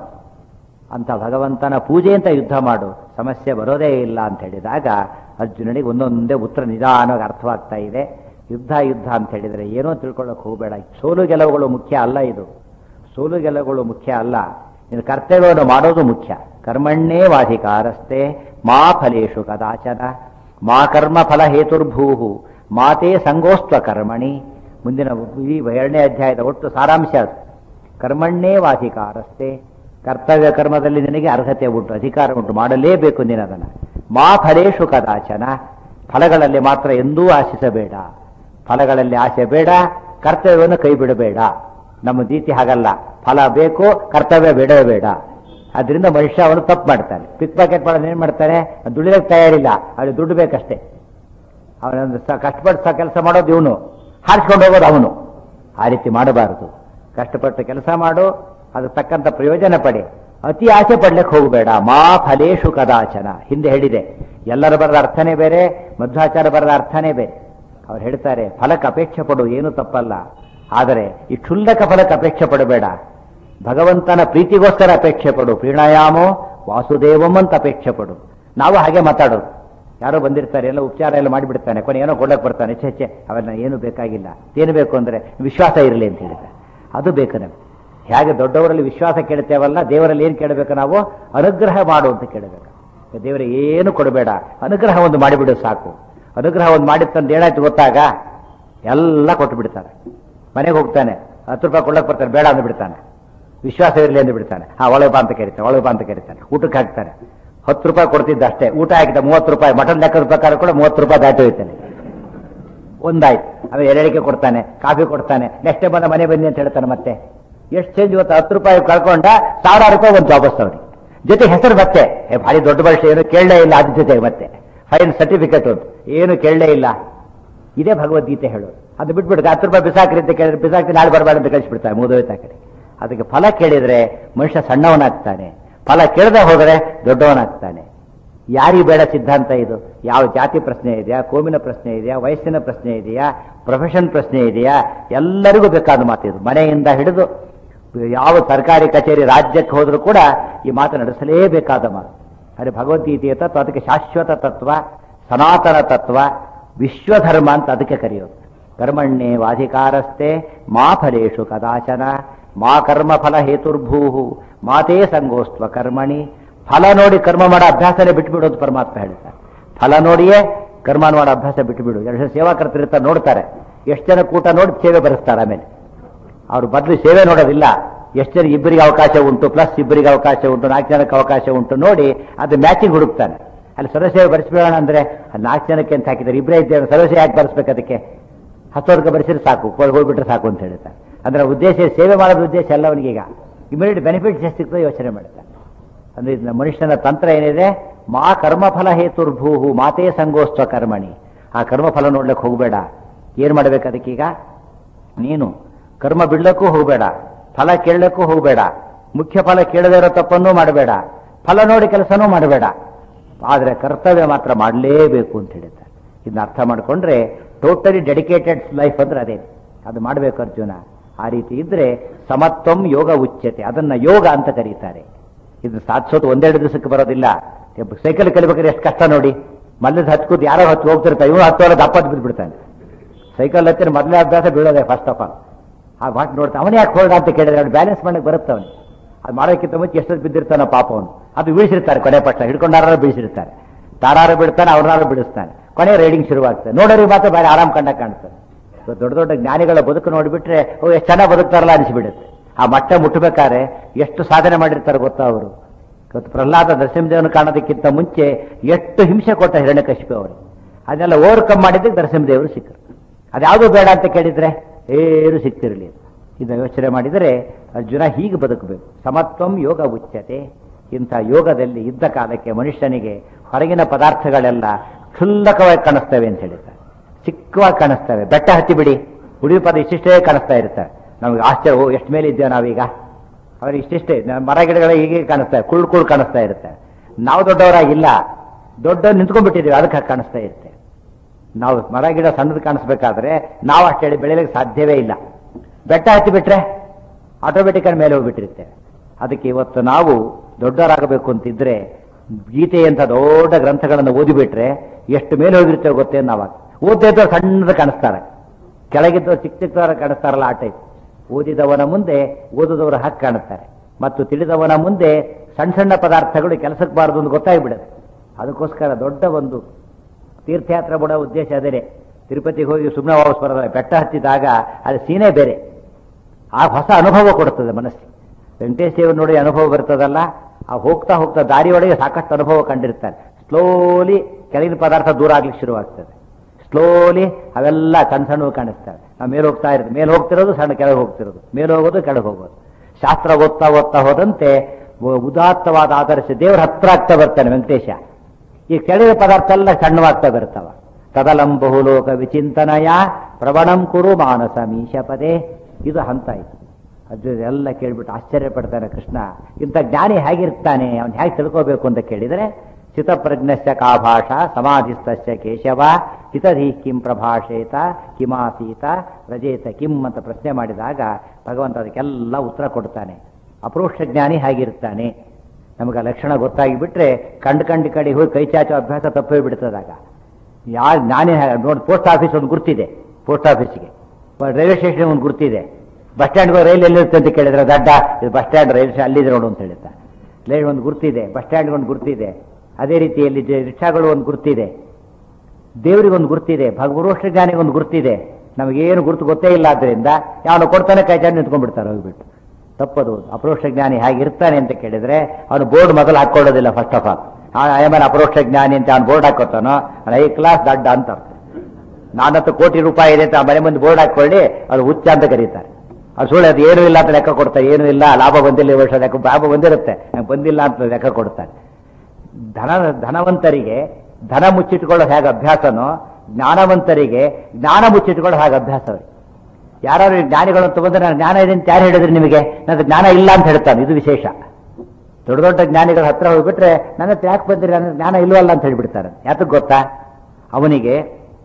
ಅಂತ ಭಗವಂತನ ಪೂಜೆ ಅಂತ ಯುದ್ಧ ಮಾಡು ಸಮಸ್ಯೆ ಬರೋದೇ ಇಲ್ಲ ಅಂತ ಹೇಳಿದಾಗ ಅರ್ಜುನನಿಗೆ ಒಂದೊಂದೇ ಉತ್ತರ ನಿಧಾನವಾಗಿ ಅರ್ಥವಾಗ್ತಾ ಇದೆ ಯುದ್ಧ ಯುದ್ಧ ಅಂತ ಹೇಳಿದರೆ ಏನೋ ತಿಳ್ಕೊಳ್ಳೋಕೆ ಹೋಗಬೇಡ ಸೋಲು ಗೆಲುವುಗಳು ಮುಖ್ಯ ಅಲ್ಲ ಇದು ಸೋಲು ಗೆಲುವುಗಳು ಮುಖ್ಯ ಅಲ್ಲ ಇನ್ನು ಕರ್ತವ್ಯವನ್ನು ಮಾಡೋದು ಮುಖ್ಯ ಕರ್ಮಣ್ಣೇ ವಾಧಿಕಾರಸ್ತೆ ಮಾ ಫಲೇಶು ಕದಾಚನ ಮಾ ಕರ್ಮ ಫಲ ಹೇತುರ್ಭೂ ಮಾತೇ ಸಂಗೋಸ್ತ್ವ ಕರ್ಮಣಿ ಮುಂದಿನ ಈ ಎರಡನೇ ಅಧ್ಯಾಯದ ಒಟ್ಟು ಸಾರಾಂಶ ಅದು ಕರ್ಮಣ್ಣೇ ವಾಧಿಕಾರಸ್ತೆ ಕರ್ತವ್ಯ ಕರ್ಮದಲ್ಲಿ ನಿನಗೆ ಅರ್ಹತೆ ಉಂಟು ಅಧಿಕಾರ ಉಂಟು ಮಾಡಲೇಬೇಕು ನೀನು ಅದನ್ನು ಮಾ ಫಲೇಶು ಕದಾಚನ ಫಲಗಳಲ್ಲಿ ಮಾತ್ರ ಎಂದೂ ಆಶಿಸಬೇಡ ಫಲಗಳಲ್ಲಿ ಆಸೆ ಬೇಡ ಕರ್ತವ್ಯವನ್ನು ಕೈ ಬಿಡಬೇಡ ನಮ್ಮ ನೀತಿ ಹಾಗಲ್ಲ ಫಲ ಬೇಕು ಕರ್ತವ್ಯ ಬೇಡವೇ ಬೇಡ ಅದರಿಂದ ಮನುಷ್ಯ ಅವನು ತಪ್ಪು ಮಾಡ್ತಾನೆ ಪಿಕ್ ಪಾಕೆಟ್ ಮಾಡೋದು ಏನು ಮಾಡ್ತಾನೆ ದುಡಿಯೋಕ್ಕೆ ತಯಾರಿಲ್ಲ ಅವ್ರಿಗೆ ದುಡ್ಡು ಬೇಕಷ್ಟೇ ಅವನೊಂದು ಸ ಕಷ್ಟಪಟ್ಟು ಸ ಕೆಲಸ ಮಾಡೋದು ಇವನು ಹಾರಿಸ್ಕೊಂಡು ಹೋಗೋದು ಅವನು ಆ ರೀತಿ ಮಾಡಬಾರದು ಕಷ್ಟಪಟ್ಟು ಕೆಲಸ ಮಾಡು ಅದು ತಕ್ಕಂಥ ಪ್ರಯೋಜನ ಪಡೆ ಅತಿ ಆಸೆ ಪಡ್ಲಿಕ್ಕೆ ಹೋಗಬೇಡ ಮಾ ಫಲೇಶು ಕದಾಚನ ಹಿಂದೆ ಹೇಳಿದೆ ಎಲ್ಲರ ಬರದ ಅರ್ಥನೇ ಬೇರೆ ಮಧ್ವಾಚಾರ ಬರದ ಅರ್ಥನೇ ಬೇರೆ ಅವ್ರು ಹೇಳ್ತಾರೆ ಫಲಕ್ಕೆ ಅಪೇಕ್ಷೆ ಪಡು ಏನು ತಪ್ಪಲ್ಲ ಆದರೆ ಈ ಕ್ಷುಲ್ಲಕ ಫಲಕ್ಕೆ ಅಪೇಕ್ಷೆ ಪಡಬೇಡ ಭಗವಂತನ ಪ್ರೀತಿಗೋಸ್ಕರ ಅಪೇಕ್ಷೆ ಪಡು ಪ್ರೀಣಾಯಾಮೋ ವಾಸುದೇವಂ ಅಂತ ಅಪೇಕ್ಷೆ ಪಡು ನಾವು ಹಾಗೆ ಮಾತಾಡೋದು ಯಾರೋ ಬಂದಿರ್ತಾರೆ ಎಲ್ಲ ಉಪಚಾರ ಎಲ್ಲ ಮಾಡಿಬಿಡ್ತಾನೆ ಕೊನೆ ಏನೋ ಕೊಡಕ್ಕೆ ಬರ್ತಾನೆ ಛೆ ಛೆ ಅವೆಲ್ಲ ಏನು ಬೇಕಾಗಿಲ್ಲ ಏನು ಬೇಕು ಅಂದರೆ ವಿಶ್ವಾಸ ಇರಲಿ ಅಂತ ಹೇಳಿದ್ದಾರೆ ಅದು ಬೇಕು ನಮಗೆ ಹೇಗೆ ದೊಡ್ಡವರಲ್ಲಿ ವಿಶ್ವಾಸ ಕೇಳ್ತೇವಲ್ಲ ದೇವರಲ್ಲಿ ಏನು ಕೇಳಬೇಕು ನಾವು ಅನುಗ್ರಹ ಮಾಡು ಅಂತ ಕೇಳಬೇಕು ದೇವರಿಗೆ ಏನು ಕೊಡಬೇಡ ಅನುಗ್ರಹ ಒಂದು ಮಾಡಿಬಿಡು ಸಾಕು ಅನುಗ್ರಹ ಒಂದು ಮಾಡಿತ್ತಂದು ಏನಾಯ್ತು ಗೊತ್ತಾಗ ಎಲ್ಲ ಕೊಟ್ಟು ಬಿಡ್ತಾರೆ ಮನೆಗೆ ಹೋಗ್ತಾನೆ ಹತ್ತು ರೂಪಾಯಿ ಕೊಡಕ್ಕೆ ಬರ್ತಾನೆ ಬೇಡ ಅಂದು ಬಿಡ್ತಾನೆ ವಿಶ್ವಾಸ ಇರಲಿ ಅಂದು ಬಿಡ್ತಾನೆ ಹಾ ಒಳಗೆ ಬಾ ಅಂತ ಕರೀತಾನೆ ಒಳಗೆ ಬಾ ಅಂತ ಕರೀತಾನೆ ಊಟಕ್ಕೆ ಹಾಕ್ತಾನೆ ಹತ್ತು ರೂಪಾಯಿ ಕೊಡ್ತಿದ್ದ ಅಷ್ಟೇ ಊಟ ಹಾಕಿದ ಮೂವತ್ತು ರೂಪಾಯಿ ಮಟನ್ ಲೆಕ್ಕದ ಪ್ರಕಾರ ಕೂಡ ಮೂವತ್ತು ರೂಪಾಯಿ ದಾಟಿ ಹೋಯ್ತಾನೆ ಒಂದಾಯ್ತು ಆಮೇಲೆ ಎರಡಿಕೆ ಕೊಡ್ತಾನೆ ಕಾಫಿ ಕೊಡ್ತಾನೆ ನೆಕ್ಸ್ಟ್ ಟೈಮ್ ಬಂದ ಮನೆ ಬನ್ನಿ ಅಂತ ಹೇಳ್ತಾನೆ ಮತ್ತೆ ಎಷ್ಟು ಚೇಂಜ್ ಇವತ್ತು ಹತ್ತು ರೂಪಾಯಿ ಕಳ್ಕೊಂಡ ಸಾವಿರಾರು ರೂಪಾಯಿ ಒಂದು ವಾಪಸ್ ಅವ್ರಿಗೆ ಜೊತೆ ಹೆಸರು ಮತ್ತೆ ಏ ಭಾರಿ ದೊಡ್ಡ ಭಾಷೆ ಏನು ಕೇಳಲೇ ಇಲ್ಲ ಅದ್ರ ಜೊತೆಗೆ ಮತ್ತೆ ಫೈನ್ ಸರ್ಟಿಫಿಕೇಟ್ ಒಂದು ಏನು ಕೇಳಲೇ ಇಲ್ಲ ಇದೇ ಭಗವದ್ಗೀತೆ ಹೇಳೋದು ಅದು ಬಿಟ್ಬಿಟ್ಟು ಹತ್ತು ರೂಪಾಯಿ ಬಿಸಾಕ್ರಿ ಅಂತ ಕೇಳಿದ್ರೆ ಬಿಸಾಕ್ತಿ ನಾಳೆ ಬರಬೇಡ ಅಂತ ಕಳಿಸ್ಬಿಡ್ತಾರೆ ಮುಗಿದೋಯ್ತು ಆ ಕಡೆ ಅದಕ್ಕೆ ಫಲ ಕೇಳಿದ್ರೆ ಮನುಷ್ಯ ಸಣ್ಣವನಾಗ್ತಾನೆ ಫಲ ಕೇಳದೆ ಹೋದರೆ ದೊಡ್ಡವನಾಗ್ತಾನೆ ಯಾರಿಗೆ ಬೇಡ ಸಿದ್ಧಾಂತ ಇದು ಯಾವ ಜಾತಿ ಪ್ರಶ್ನೆ ಇದೆಯಾ ಕೋಮಿನ ಪ್ರಶ್ನೆ ಇದೆಯಾ ವಯಸ್ಸಿನ ಪ್ರಶ್ನೆ ಇದೆಯಾ ಪ್ರೊಫೆಷನ್ ಪ್ರಶ್ನೆ ಇದೆಯಾ ಎಲ್ಲರಿಗೂ ಬೇಕಾದ ಮಾತಿದು ಮನೆಯಿಂದ ಹಿಡಿದು ಯಾವ ಸರ್ಕಾರಿ ಕಚೇರಿ ರಾಜ್ಯಕ್ಕೆ ಹೋದರೂ ಕೂಡ ಈ ಮಾತು ನಡೆಸಲೇಬೇಕಾದ ಮಾತು ಅದೇ ಭಗವದ್ಗೀತೆಯ ತತ್ವ ಅದಕ್ಕೆ ಶಾಶ್ವತ ತತ್ವ ಸನಾತನ ತತ್ವ ವಿಶ್ವಧರ್ಮ ಅಂತ ಅದಕ್ಕೆ ಕರೆಯೋದು ಕರ್ಮಣ್ಣೆ ವಾಧಿಕಾರಸ್ಥೆ ಮಾ ಫಲೇಶು ಕದಾಚನ ಮಾ ಕರ್ಮ ಫಲ ಹೇತುರ್ಭೂ ಮಾತೇ ಸಂಗೋಸ್ತ್ವ ಕರ್ಮಣಿ ಫಲ ನೋಡಿ ಕರ್ಮ ಮಾಡೋ ಅಭ್ಯಾಸನೇ ಬಿಟ್ಬಿಡೋದು ಪರಮಾತ್ಮ ಹೇಳ್ತಾರೆ ಫಲ ನೋಡಿಯೇ ಕರ್ಮ ಮಾಡೋ ಅಭ್ಯಾಸ ಬಿಟ್ಟುಬಿಡು ಎರಡು ಜನ ಸೇವಾಕರ್ತರಿರ್ತಾರೆ ನೋಡ್ತಾರೆ ಎಷ್ಟು ಜನ ಕೂಟ ನೋಡಿ ಸೇವೆ ಬರೆಸ್ತಾರೆ ಆಮೇಲೆ ಅವ್ರು ಬದಲು ಸೇವೆ ನೋಡೋದಿಲ್ಲ ಎಷ್ಟು ಜನ ಇಬ್ಬರಿಗೆ ಅವಕಾಶ ಉಂಟು ಪ್ಲಸ್ ಇಬ್ಬರಿಗೆ ಅವಕಾಶ ಉಂಟು ನಾಲ್ಕು ಜನಕ್ಕೆ ಅವಕಾಶ ಉಂಟು ನೋಡಿ ಅದು ಮ್ಯಾಚಿಂಗ್ ಹುಡುಕ್ತಾನೆ ಅಲ್ಲಿ ಸರ್ವಸೇವೆ ಬರೆಸ್ಬೇಡ ಅಂದ್ರೆ ಅಲ್ಲಿ ನಾಲ್ಕು ಜನಕ್ಕೆ ಅಂತ ಹಾಕಿದ್ದಾರೆ ಇಬ್ಬರೇ ಇದ್ದೇವೆ ಸರ್ವಸೇವೆ ಯಾಕೆ ಬರೆಸ್ಬೇಕು ಅದಕ್ಕೆ ಹತ್ತೋರ್ಗೆ ಬರೆಸಿದ್ರೆ ಸಾಕು ಹೋಗ್- ಹೋಗ್ಬಿಟ್ರೆ ಸಾಕು ಅಂತ ಹೇಳ್ತಾರೆ ಅಂದ್ರೆ ಉದ್ದೇಶ ಸೇವೆ ಮಾಡೋದು ಉದ್ದೇಶ ಅಲ್ಲ ಅವನಿಗೀಗ ಇಮಿಡಿಯೇಟ್ ಬೆನಿಫಿಟ್ಸ್ ಎಷ್ಟು ಸಿಗ್ತದೆ ಯೋಚನೆ ಮಾಡ್ತಾನೆ ಅಂದ್ರೆ ಇದನ್ನ ಮನುಷ್ಯನ ತಂತ್ರ ಏನಿದೆ ಮಾ ಕರ್ಮಫಲ ಹೇತುರ್ಭೂಹು ಮಾತೇ ಸಂಗೋಸ್ತ್ವ ಕರ್ಮಣಿ ಆ ಕರ್ಮಫಲ ನೋಡ್ಲಿಕ್ಕೆ ಹೋಗಬೇಡ ಏನ್ ಮಾಡ್ಬೇಕು ಅದಕ್ಕೀಗ ನೀನು ಕರ್ಮ ಬಿಡ್ಲಕ್ಕೂ ಹೋಗಬೇಡ ಫಲ ಕೇಳಲಿಕ್ಕೂ ಹೋಗಬೇಡ ಮುಖ್ಯ ಫಲ ಕೇಳದೇ ಇರೋ ತಪ್ಪನ್ನೂ ಮಾಡಬೇಡ ಫಲ ನೋಡಿ ಕೆಲಸನೂ ಮಾಡಬೇಡ ಆದರೆ ಕರ್ತವ್ಯ ಮಾತ್ರ ಮಾಡಲೇಬೇಕು ಅಂತ ಹೇಳಿದ್ದಾರೆ ಇದನ್ನ ಅರ್ಥ ಮಾಡಿಕೊಂಡ್ರೆ ಟೋಟಲಿ ಡೆಡಿಕೇಟೆಡ್ ಲೈಫ್ ಅಂದ್ರೆ ಅದೇ ಅದು ಮಾಡಬೇಕು ಅರ್ಜುನ ಆ ರೀತಿ ಇದ್ರೆ ಸಮತ್ವಂ ಯೋಗ ಉಚ್ಯತೆ ಅದನ್ನ ಯೋಗ ಅಂತ ಕರೀತಾರೆ ಇದು ಸಾಧಿಸೋದು ಒಂದೆರಡು ದಿವಸಕ್ಕೆ ಬರೋದಿಲ್ಲ ಸೈಕಲ್ ಕಲಿಬೇಕಾದ್ರೆ ಎಷ್ಟು ಕಷ್ಟ ನೋಡಿ ಮಲ್ಲದ ಹತ್ಕೂತ್ ಯಾರೋ ಹತ್ತು ಹೋಗ್ತಿರ್ತಾರೆ ಇವನು ಹತ್ತು ದಪ್ಪದ್ದು ಬಿದ್ದುಬಿಡ್ತಾನೆ ಸೈಕಲ್ ಹತ್ತಿರ ಮೊದಲೇ ಅಭ್ಯಾಸ ಬೀಳೋದೆ ಫಸ್ಟ್ ಆಫ್ ಆಲ್ ಆ ವಾಟ್ ನೋಡ್ತಾ ಅವನೇ ಯಾಕೆ ಹೋದ ಅಂತ ಕೇಳಿದ್ರೆ ಅವ್ನು ಬ್ಯಾಲೆನ್ಸ್ ಮಾಡಕ್ಕೆ ಬರುತ್ತೆ ಅವನು ಅದು ಮಾಡೋಕ್ಕಿಂತ ಮುಂಚೆ ಎಷ್ಟೊತ್ತು ಬಿದ್ದಿರ್ತಾನೆ ಪಾಪ ಅವನು ಅದು ಬೀಳಿಸಿರ್ತಾರೆ ಕೊನೆ ಪಕ್ಷ ಹಿಡ್ಕೊಂಡಾರು ಬೀಳಿಸಿರ್ತಾರೆ ತಾರಾರು ಬಿಡ್ತಾನೆ ಅವ್ರನ್ನಾರು ಬಿಡಿಸ್ತಾನೆ ಕೊನೆ ರೈಡಿಂಗ್ ಶುರುವಾಗ್ತದೆ ನೋಡೋರಿಗೆ ಮಾತ್ರ ಬೇರೆ ಆರಾಮ್ ಕಂಡ ಕಾಣ್ತದೆ ಇವತ್ತು ದೊಡ್ಡ ದೊಡ್ಡ ಜ್ಞಾನಿಗಳ ಬದುಕು ನೋಡಿಬಿಟ್ರೆ ಓ ಎಷ್ಟು ಚೆನ್ನಾಗಿ ಬದುಕ್ತಾರಲ್ಲ ಅನಿಸ್ಬಿಡುತ್ತೆ ಆ ಮಟ್ಟ ಮುಟ್ಟಬೇಕಾದ್ರೆ ಎಷ್ಟು ಸಾಧನೆ ಮಾಡಿರ್ತಾರೆ ಗೊತ್ತಾ ಅವರು ಇವತ್ತು ಪ್ರಹ್ಲಾದ ನರಸಿಂಹದೇವನ ಕಾಣೋದಕ್ಕಿಂತ ಮುಂಚೆ ಎಷ್ಟು ಹಿಂಸೆ ಕೊಟ್ಟ ಹಿರಣ್ಯಕಶಿಪು ಅವರು ಅದನ್ನೆಲ್ಲ ಓವರ್ಕಮ್ ಮಾಡಿದ್ದಕ್ಕೆ ನರಸಿಂಹದೇವರು ಸಿಕ್ಕರು ಅದ್ಯಾವುದು ಬೇಡ ಅಂತ ಕೇಳಿದ್ರೆ ಏನು ಸಿಗ್ತಿರಲಿಲ್ಲ ಇದನ್ನ ಯೋಚನೆ ಮಾಡಿದರೆ ಅರ್ಜುನ ಹೀಗೆ ಬದುಕಬೇಕು ಸಮತ್ವಂ ಯೋಗ ಉಚ್ಯತೆ ಇಂಥ ಯೋಗದಲ್ಲಿ ಇದ್ದ ಕಾಲಕ್ಕೆ ಮನುಷ್ಯನಿಗೆ ಹೊರಗಿನ ಪದಾರ್ಥಗಳೆಲ್ಲ ಕ್ಷುಲ್ಲಕವಾಗಿ ಕಾಣಿಸ್ತವೆ ಅಂತ ಹೇಳಿದ್ದಾರೆ ಚಿಕ್ಕವಾಗಿ ಕಾಣಿಸ್ತವೆ ಬೆಟ್ಟ ಹತ್ತಿ ಬಿಡಿ ಉಳಿದ ಪದ ಇಷ್ಟಿಷ್ಟೇ ಕಾಣಿಸ್ತಾ ಇರ್ತವೆ ನಮಗೆ ಆಶ್ಚರ್ಯ ಓ ಎಷ್ಟು ಮೇಲೆ ಇದ್ದೇವೆ ನಾವೀಗ ಅವ್ರಿಗೆ ಇಷ್ಟಿಷ್ಟೇ ನ- ಮರ ಗಿಡಗಳು ಹೀಗೆ ಕಾಣಿಸ್ತವೆ ಕುಳ್ ಕುಳ್ ಕಾಣಿಸ್ತಾ ಇರುತ್ತೆ ನಾವು ದೊಡ್ಡವರಾಗಿಲ್ಲ ದೊಡ್ಡ ನಿಂತ್ಕೊಂಡ್ಬಿಟ್ಟಿದ್ದೀವಿ ಅದಕ್ಕೆ ಹಾಗೆ ಕಾಣಿಸ್ತಾ ಇರುತ್ತೆ ನಾವು ಮರ ಗಿಡ ಸಣ್ಣದು ಕಾಣಿಸ್ಬೇಕಾದ್ರೆ ನಾವು ಅಷ್ಟು ಹೇಳಿ ಬೆಳೆಯಲಿಕ್ಕೆ ಸಾಧ್ಯವೇ ಇಲ್ಲ ಬೆಟ್ಟ ಹತ್ತಿ ಬಿಟ್ರೆ ಆಟೋಮೆಟಿಕ್ ಮೇಲೆ ಹೋಗ್ಬಿಟ್ಟಿರ್ತೇವೆ ಅದಕ್ಕೆ ಇವತ್ತು ನಾವು ದೊಡ್ಡವರಾಗಬೇಕು ಅಂತಿದ್ರೆ ಗೀತೆಯಂತ ದೊಡ್ಡ ಗ್ರಂಥಗಳನ್ನು ಓದಿಬಿಟ್ರೆ ಎಷ್ಟು ಮೇಲೆ ಹೋಗಿರ್ತೇವೆ ಗೊತ್ತೇ ನಾವಾಗ ಓದ್ತಾ ಇದ್ದವ್ರು ಸಣ್ಣದ ಕಾಣಿಸ್ತಾರೆ ಕೆಳಗಿದ್ದವ್ರು ಚಿಕ್ಕ ಚಿಕ್ಕದವರ ಕಾಣಿಸ್ತಾರಲ್ಲ ಆ ಟೈಪ್ ಓದಿದವನ ಮುಂದೆ ಓದಿದವರ ಹಕ್ಕು ಕಾಣುತ್ತಾರೆ ಮತ್ತು ತಿಳಿದವನ ಮುಂದೆ ಸಣ್ಣ ಸಣ್ಣ ಪದಾರ್ಥಗಳು ಕೆಲಸಕ್ಕೆ ಬಾರದು ಅಂತ ಗೊತ್ತಾಗ್ಬಿಡುತ್ತೆ ಅದಕ್ಕೋಸ್ಕರ ದೊಡ್ಡ ಒಂದು ತೀರ್ಥಯಾತ್ರೆ ಬಿಡೋ ಉದ್ದೇಶ ಅದೇನೆ ತಿರುಪತಿಗೆ ಹೋಗಿ ಸುಮ್ಮನೆ ವಾಪಸ್ ಬರೋದ ಬೆಟ್ಟ ಹತ್ತಿದಾಗ ಅದು ಸೀನೆ ಬೇರೆ ಆ ಹೊಸ ಅನುಭವ ಕೊಡುತ್ತದೆ ಮನಸ್ಸಿಗೆ ವೆಂಕಟೇಶ್ ದೇವರು ನೋಡಿ ಅನುಭವ ಬರ್ತದಲ್ಲ ಆ ಹೋಗ್ತಾ ಹೋಗ್ತಾ ದಾರಿಯೊಳಗೆ ಸಾಕಷ್ಟು ಅನುಭವ ಕಂಡಿರ್ತಾರೆ ಸ್ಲೋಲಿ ಕೆಳಗಿನ ಪದಾರ್ಥ ದೂರ ಆಗ್ಲಿಕ್ಕೆ ಶುರುವಾಗ್ತದೆ ಸ್ಲೋಲಿ ಅವೆಲ್ಲ ಸಣ್ಣ ಸಣ್ಣವು ಕಾಣಿಸ್ತವೆ ನಾವು ಮೇಲೆ ಹೋಗ್ತಾ ಇರ್ತದೆ ಮೇಲೆ ಹೋಗ್ತಿರೋದು ಸಣ್ಣ ಕೆಳಗೆ ಹೋಗ್ತಿರೋದು ಮೇಲೆ ಹೋಗೋದು ಕೆಳಗೆ ಹೋಗೋದು ಶಾಸ್ತ್ರ ಓದ್ತಾ ಓದ್ತಾ ಹೋದಂತೆ ಉ- ಉದಾತ್ತವಾದ ಆದರ್ಶ ದೇವರ ಹತ್ರ ಆಗ್ತಾ ಬರ್ತಾನೆ ವೆಂಕಟೇಶ ಈ ಕೆಳಗಿನ ಪದಾರ್ಥ ಎಲ್ಲ ಸಣ್ಣವಾಗ್ತಾ ಬರ್ತಾವ ತದಲಂ ಬಹುಲೋಕ ವಿಚಿಂತನಯ ಪ್ರವಣಂ ಕುರು ಮಾನಸ ಮೀಶ ಪದೇ ಇದು ಹಂತ ಇದು ಅದು ಎಲ್ಲ ಕೇಳ್ಬಿಟ್ಟು ಆಶ್ಚರ್ಯ ಪಡ್ತಾನೆ ಕೃಷ್ಣ ಇಂಥ ಜ್ಞಾನಿ ಹೇಗಿರ್ತಾನೆ ಅವನು ಹೇಗೆ ತಿಳ್ಕೋಬೇಕು ಅಂತ ಕೇಳಿದರೆ ಚಿತಪ್ರಜ್ಞಸ್ಯ ಕಾ ಭಾಷಾ ಸಮಾಧಿಸ್ತಸ್ಯ ಕೇಶವ ಹಿತಧಿ ಕಿಂ ಪ್ರಭಾಷೇತ ಕಿಮಾಸೀತ ರಜೇತ ಕಿಂ ಅಂತ ಪ್ರಶ್ನೆ ಮಾಡಿದಾಗ ಭಗವಂತ ಅದಕ್ಕೆಲ್ಲ ಉತ್ತರ ಕೊಡ್ತಾನೆ ಅಪರೋಕ್ಷ ಜ್ಞಾನಿ ಹೇಗಿರ್ತಾನೆ ನಮಗೆ ಆ ಲಕ್ಷಣ ಗೊತ್ತಾಗಿ ಬಿಟ್ರೆ ಕಂಡು ಕಂಡು ಕಡೆ ಹೋಗಿ ಕೈ ಚಾಚೋ ಅಭ್ಯಾಸ ತಪ್ಪೇ ಬಿಡ್ತದಾಗ ಯಾರು ಜ್ಞಾನಿ ನೋಡಿ ಪೋಸ್ಟ್ ಆಫೀಸ್ ಒಂದು ಗುರ್ತಿದೆ ಪೋಸ್ಟ್ ಆಫೀಸಿಗೆ ರೈಲ್ವೆ ಸ್ಟೇಷನ್ ಒಂದು ಗುರ್ತಿದೆ ಬಸ್ ಸ್ಟ್ಯಾಂಡ್ಗೆ ರೈಲ್ ಎಲ್ಲಿರುತ್ತೆ ಅಂತ ಕೇಳಿದ್ರೆ ದಡ್ಡ ಇದು ಬಸ್ ಸ್ಟ್ಯಾಂಡ್ ರೈಲ್ ಸ್ಟೇಷನ್ ಅಲ್ಲಿದೆ ನೋಡು ಅಂತ ಹೇಳ್ತಾರೆ ಲೈನ್ ಒಂದು ಗುರ್ತಿದೆ ಬಸ್ ಸ್ಟ್ಯಾಂಡ್ಗೆ ಒಂದು ಗುರ್ತಿದೆ ಅದೇ ರೀತಿಯಲ್ಲಿ ಜ- ರಿಕ್ಷಾಗಳು ಒಂದು ಗುರ್ತಿದೆ ದೇವರಿಗೆ ಒಂದು ಗುರ್ತಿದೆ ಭಗವರೋಷ್ಠ ಜ್ಞಾನಿಗೆ ಒಂದು ಗುರ್ತಿದೆ ನಮಗೇನು ಗುರುತು ಗೊತ್ತೇ ಇಲ್ಲ ಆದ್ದರಿಂದ ಯಾವನು ಕೊಡ್ತಾನೆ ಕೈ ಚಾಡಿ ನಿಂತ್ಕೊಂಡ್ಬಿಡ್ತಾರೆ ಹೋಗ್ಬಿಟ್ಟು ತಪ್ಪದು ಅಪರೋಕ್ಷ ಜ್ಞಾನಿ ಹೇಗಿರ್ತಾನೆ ಅಂತ ಕೇಳಿದ್ರೆ ಅವನು ಬೋರ್ಡ್ ಮೊದಲು ಹಾಕೊಳ್ಳೋದಿಲ್ಲ ಫಸ್ಟ್ ಆಫ್ ಆಲ್ ಆಮೇಲೆ ಅಪರೋಕ್ಷ ಜ್ಞಾನಿ ಅಂತ ಅವ್ನು ಬೋರ್ಡ್ ಹಾಕೋತಾನೋ ಹೈ ಕ್ಲಾಸ್ ದಡ್ಡ ಅಂತ ಅರ್ಥ. ನಾನತ್ತು ಕೋಟಿ ರೂಪಾಯಿ ಇದೆ ಅಂತ ಆ ಮನೆ ಮುಂದೆ ಬೋರ್ಡ್ ಹಾಕೊಳ್ಳಿ ಅದು ಹುಚ್ಚ ಅಂತ ಕರೀತಾರೆ ಅದು ಸುಳ್ಳು ಅದು ಏನೂ ಇಲ್ಲ ಅಂತ ಲೆಕ್ಕ ಕೊಡ್ತಾರೆ ಏನೂ ಇಲ್ಲ ಲಾಭ ಬಂದಿಲ್ಲ ಈ ವರ್ಷ ಲೆಕ್ಕ ಲಾಭ ಬಂದಿರುತ್ತೆ ನಂಗೆ ಬಂದಿಲ್ಲ ಅಂತ ಲೆಕ್ಕ ಕೊಡ್ತಾರೆ ಧನ ಧನವಂತರಿಗೆ ಧನ ಮುಚ್ಚಿಟ್ಕೊಳ್ಳೋ ಹೇಗೆ ಅಭ್ಯಾಸನೋ ಜ್ಞಾನವಂತರಿಗೆ ಜ್ಞಾನ ಮುಚ್ಚಿಟ್ಕೊಳ್ಳೋ ಹಾಗೆ ಅಭ್ಯಾಸ ಅವ್ರಿಗೆ ಯಾರು ಜ್ಞಾನಿಗಳು ಅಂತ ಬಂದ್ರೆ ನಾನು ಜ್ಞಾನ ಇದೆ ಅಂತ ಯಾರು ಹೇಳಿದ್ರೆ ನಿಮಗೆ ನನಗೆ ಜ್ಞಾನ ಇಲ್ಲ ಅಂತ ಹೇಳ್ತಾನೆ ಇದು ವಿಶೇಷ ದೊಡ್ಡ ದೊಡ್ಡ ಜ್ಞಾನಿಗಳ ಹತ್ರ ಹೋಗ್ಬಿಟ್ರೆ ನನ್ನ ಹತ್ರ ಯಾಕೆ ಬಂದಿರಿ ನನ್ನ ಜ್ಞಾನ ಇಲ್ವಲ್ಲ ಅಂತ ಹೇಳ್ಬಿಡ್ತಾರೆ ಯಾತಕ್ಕೆ ಗೊತ್ತಾ ಅವನಿಗೆ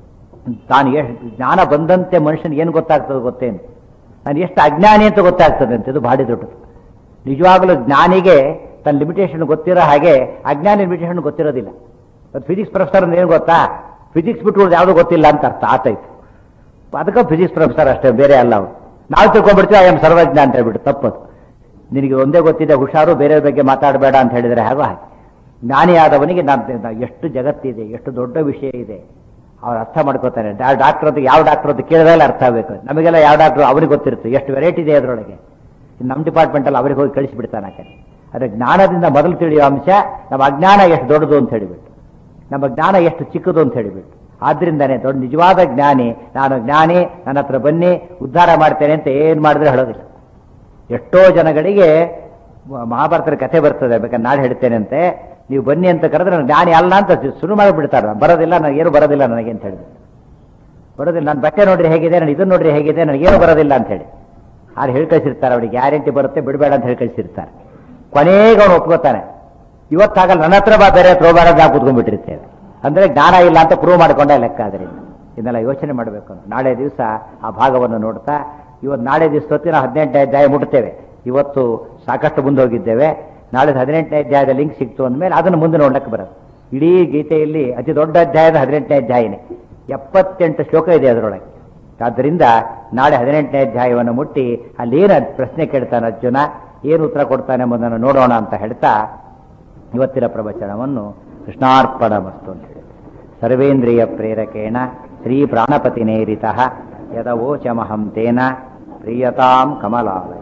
ತಾನು ಎಷ್ಟು ಜ್ಞಾನ ಬಂದಂತೆ ಮನುಷ್ಯನಿಗೆ ಏನು ಗೊತ್ತಾಗ್ತದೆ ಗೊತ್ತೇನು ನಾನು ಎಷ್ಟು ಅಜ್ಞಾನಿ ಅಂತ ಗೊತ್ತಾಗ್ತದೆ ಅಂತ ಇದು ಭಾರಿ ದೊಡ್ಡದು ನಿಜವಾಗಲೂ ಜ್ಞಾನಿಗೆ ತನ್ನ ಲಿಮಿಟೇಷನ್ ಗೊತ್ತಿರೋ ಹಾಗೆ ಅಜ್ಞಾನಿ ಲಿಮಿಟೇಷನ್ ಗೊತ್ತಿರೋದಿಲ್ಲ ಫಿಸಿಕ್ಸ್ ಪ್ರೊಫೆಸರ್ ಏನು ಗೊತ್ತಾ ಫಿಸಿಕ್ಸ್ ಬಿಟ್ಟು ಉಳ್ದು ಯಾವುದೂ ಗೊತ್ತಿಲ್ಲ ಅಂತ ಅರ್ಥ ಆತೈತು ಅದಕ್ಕೆ ಫಿಸಿಕ್ಸ್ ಪ್ರೊಫೆಸರ್ ಅಷ್ಟೇ ಬೇರೆ ಅಲ್ಲ ಅವ್ರು ನಾವು ತಿಳ್ಕೊಂಡ್ಬಿಡ್ತೀವಿ ಐ ಆಮ್ ಸರ್ವಜ್ಞ ಅಂತ ಹೇಳ್ಬಿಟ್ಟು ತಪ್ಪದು ನಿನಗೆ ಒಂದೇ ಗೊತ್ತಿದೆ ಹುಷಾರು ಬೇರೆ ಬಗ್ಗೆ ಮಾತಾಡಬೇಡ ಅಂತ ಹೇಳಿದರೆ ಹಾಗೋ ಹಾಗೆ ಜ್ಞಾನಿಯಾದವನಿಗೆ ನಾನು ಎಷ್ಟು ಜಗತ್ತಿದೆ ಎಷ್ಟು ದೊಡ್ಡ ವಿಷಯ ಇದೆ ಅವ್ರು ಅರ್ಥ ಮಾಡ್ಕೋತಾನೆ ಡಾಕ್ಟರ್ ಅಂತ ಯಾವ ಡಾಕ್ಟರ್ ಅಂತ ಕೇಳಿದ್ರೆ ಅರ್ಥ ಆಗಬೇಕು ನಮಗೆಲ್ಲ ಯಾವ ಡಾಕ್ಟರ್ ಅವ್ರಿಗೆ ಗೊತ್ತಿರುತ್ತೆ ಎಷ್ಟು ವೆರೈಟಿ ಇದೆ ಅದರೊಳಗೆ ನಮ್ಮ ಡಿಪಾರ್ಟ್ಮೆಂಟಲ್ಲಿ ಅವ್ರಿಗೆ ಹೋಗಿ ಕಳಿಸಿಬಿಡ್ತಾನೆ ಆ ಕಡೆ ಆದರೆ ಜ್ಞಾನದಿಂದ ಮೊದಲು ತಿಳಿಯುವ ಅಂಶ ನಮ್ಮ ಅಜ್ಞಾನ ಎಷ್ಟು ದೊಡ್ಡದು ಅಂತ ಹೇಳಿಬಿಟ್ಟು ನಮ್ಮ ಜ್ಞಾನ ಎಷ್ಟು ಚಿಕ್ಕದು ಅಂತ ಹೇಳಿಬಿಟ್ಟು ಆದ್ರಿಂದಾನೆ ದೊಡ್ಡ ನಿಜವಾದ ಜ್ಞಾನಿ ನಾನು ಜ್ಞಾನಿ ನನ್ನ ಹತ್ರ ಬನ್ನಿ ಉದ್ಧಾರ ಮಾಡ್ತೇನೆ ಅಂತ ಏನು ಮಾಡಿದ್ರೆ ಹೇಳೋದಿಲ್ಲ ಎಷ್ಟೋ ಜನಗಳಿಗೆ ಮಹಾಭಾರತದ ಕಥೆ ಬರ್ತದೆ ಬೇಕಾದ್ರೆ ನಾಳೆ ಹೇಳ್ತೇನೆ ಅಂತೆ ನೀವು ಬನ್ನಿ ಅಂತ ಕರೆದ್ರೆ ನಾನು ಜ್ಞಾನಿ ಅಲ್ಲ ಅಂತ ಶುರು ಮಾಡಿಬಿಡ್ತಾರೆ ಬರೋದಿಲ್ಲ ನನಗೇನು ಬರೋದಿಲ್ಲ ನನಗೆ ಅಂತ ಹೇಳಿದ್ರು ಬರೋದಿಲ್ಲ ನಾನು ಬಟ್ಟೆ ನೋಡ್ರಿ ಹೇಗಿದೆ ನಾನು ಇದನ್ನು ನೋಡ್ರಿ ಹೇಗಿದೆ ನನಗೇನು ಬರೋದಿಲ್ಲ ಅಂತ ಹೇಳಿ ಆದ್ರೆ ಹೇಳಿ ಕಳಿಸಿರ್ತಾರೆ ಅವ್ರಿಗೆ ಗ್ಯಾರಂಟಿ ಬರುತ್ತೆ ಬಿಡಬೇಡ ಅಂತ ಹೇಳಿ ಕಳಿಸಿರ್ತಾರೆ ಕೊನೆಗೆ ಅವನು ಒಪ್ಕೋತಾನೆ ಇವತ್ತಾಗಲ್ಲ ನನ್ನ ಹತ್ರ ಬಾ ಬೇರೆ ಹತ್ರ ಹೋಗಬಾರ ನಾವು ಕೂತ್ಕೊಂಡ್ಬಿಟ್ಟಿರ್ತೇವೆ ಅಂದ್ರೆ ಜ್ಞಾನ ಇಲ್ಲ ಅಂತ ಪ್ರೂವ್ ಮಾಡ್ಕೊಂಡ ಲೆಕ್ಕ ಅದರಿಂದ ಇದನ್ನೆಲ್ಲ ಯೋಚನೆ ಮಾಡಬೇಕು ನಾಳೆ ದಿವಸ ಆ ಭಾಗವನ್ನು ನೋಡ್ತಾ ಇವತ್ತು ನಾಳೆ ದಿವಸ ಹೊತ್ತಿನ ಹದಿನೆಂಟನೇ ಅಧ್ಯಾಯ ಮುಟ್ತೇವೆ ಇವತ್ತು ಸಾಕಷ್ಟು ಮುಂದೆ ಹೋಗಿದ್ದೇವೆ ನಾಳೆ ಹದಿನೆಂಟನೇ ಅಧ್ಯಾಯದ ಲಿಂಕ್ ಸಿಕ್ತು ಅಂದಮೇಲೆ ಅದನ್ನು ಮುಂದೆ ನೋಡ್ಲಿಕ್ಕೆ ಬರೋದು ಇಡೀ ಗೀತೆಯಲ್ಲಿ ಅತಿ ದೊಡ್ಡ ಅಧ್ಯಾಯದ ಹದಿನೆಂಟನೇ ಅಧ್ಯಾಯನೇ ಎಪ್ಪತ್ತೆಂಟು ಶ್ಲೋಕ ಇದೆ ಅದರೊಳಗೆ ಆದ್ದರಿಂದ ನಾಳೆ ಹದಿನೆಂಟನೇ ಅಧ್ಯಾಯವನ್ನು ಮುಟ್ಟಿ ಅಲ್ಲೇನು ಪ್ರಶ್ನೆ ಕೇಳ್ತಾನೆ ಅರ್ಜುನ ಏನು ಉತ್ತರ ಕೊಡ್ತಾನೆ ಎಂಬುದನ್ನು ನೋಡೋಣ ಅಂತ ಹೇಳ್ತಾ ಇವತ್ತಿನ ಪ್ರವಚನವನ್ನು ಕೃಷ್ಣಾರ್ಪಣ ಮಸ್ತು ಅಂತ ಹೇಳಿ ಸರ್ವೇಂದ್ರಿಯ ಪ್ರೇರಕೇಣ ಶ್ರೀ ಪ್ರಾಣಪತಿ ನೇರಿತ ಯದವೋಚಮಹಂ ತೇನ ಪ್ರಿಯತಾಂ ಕಮಲಾಲಯ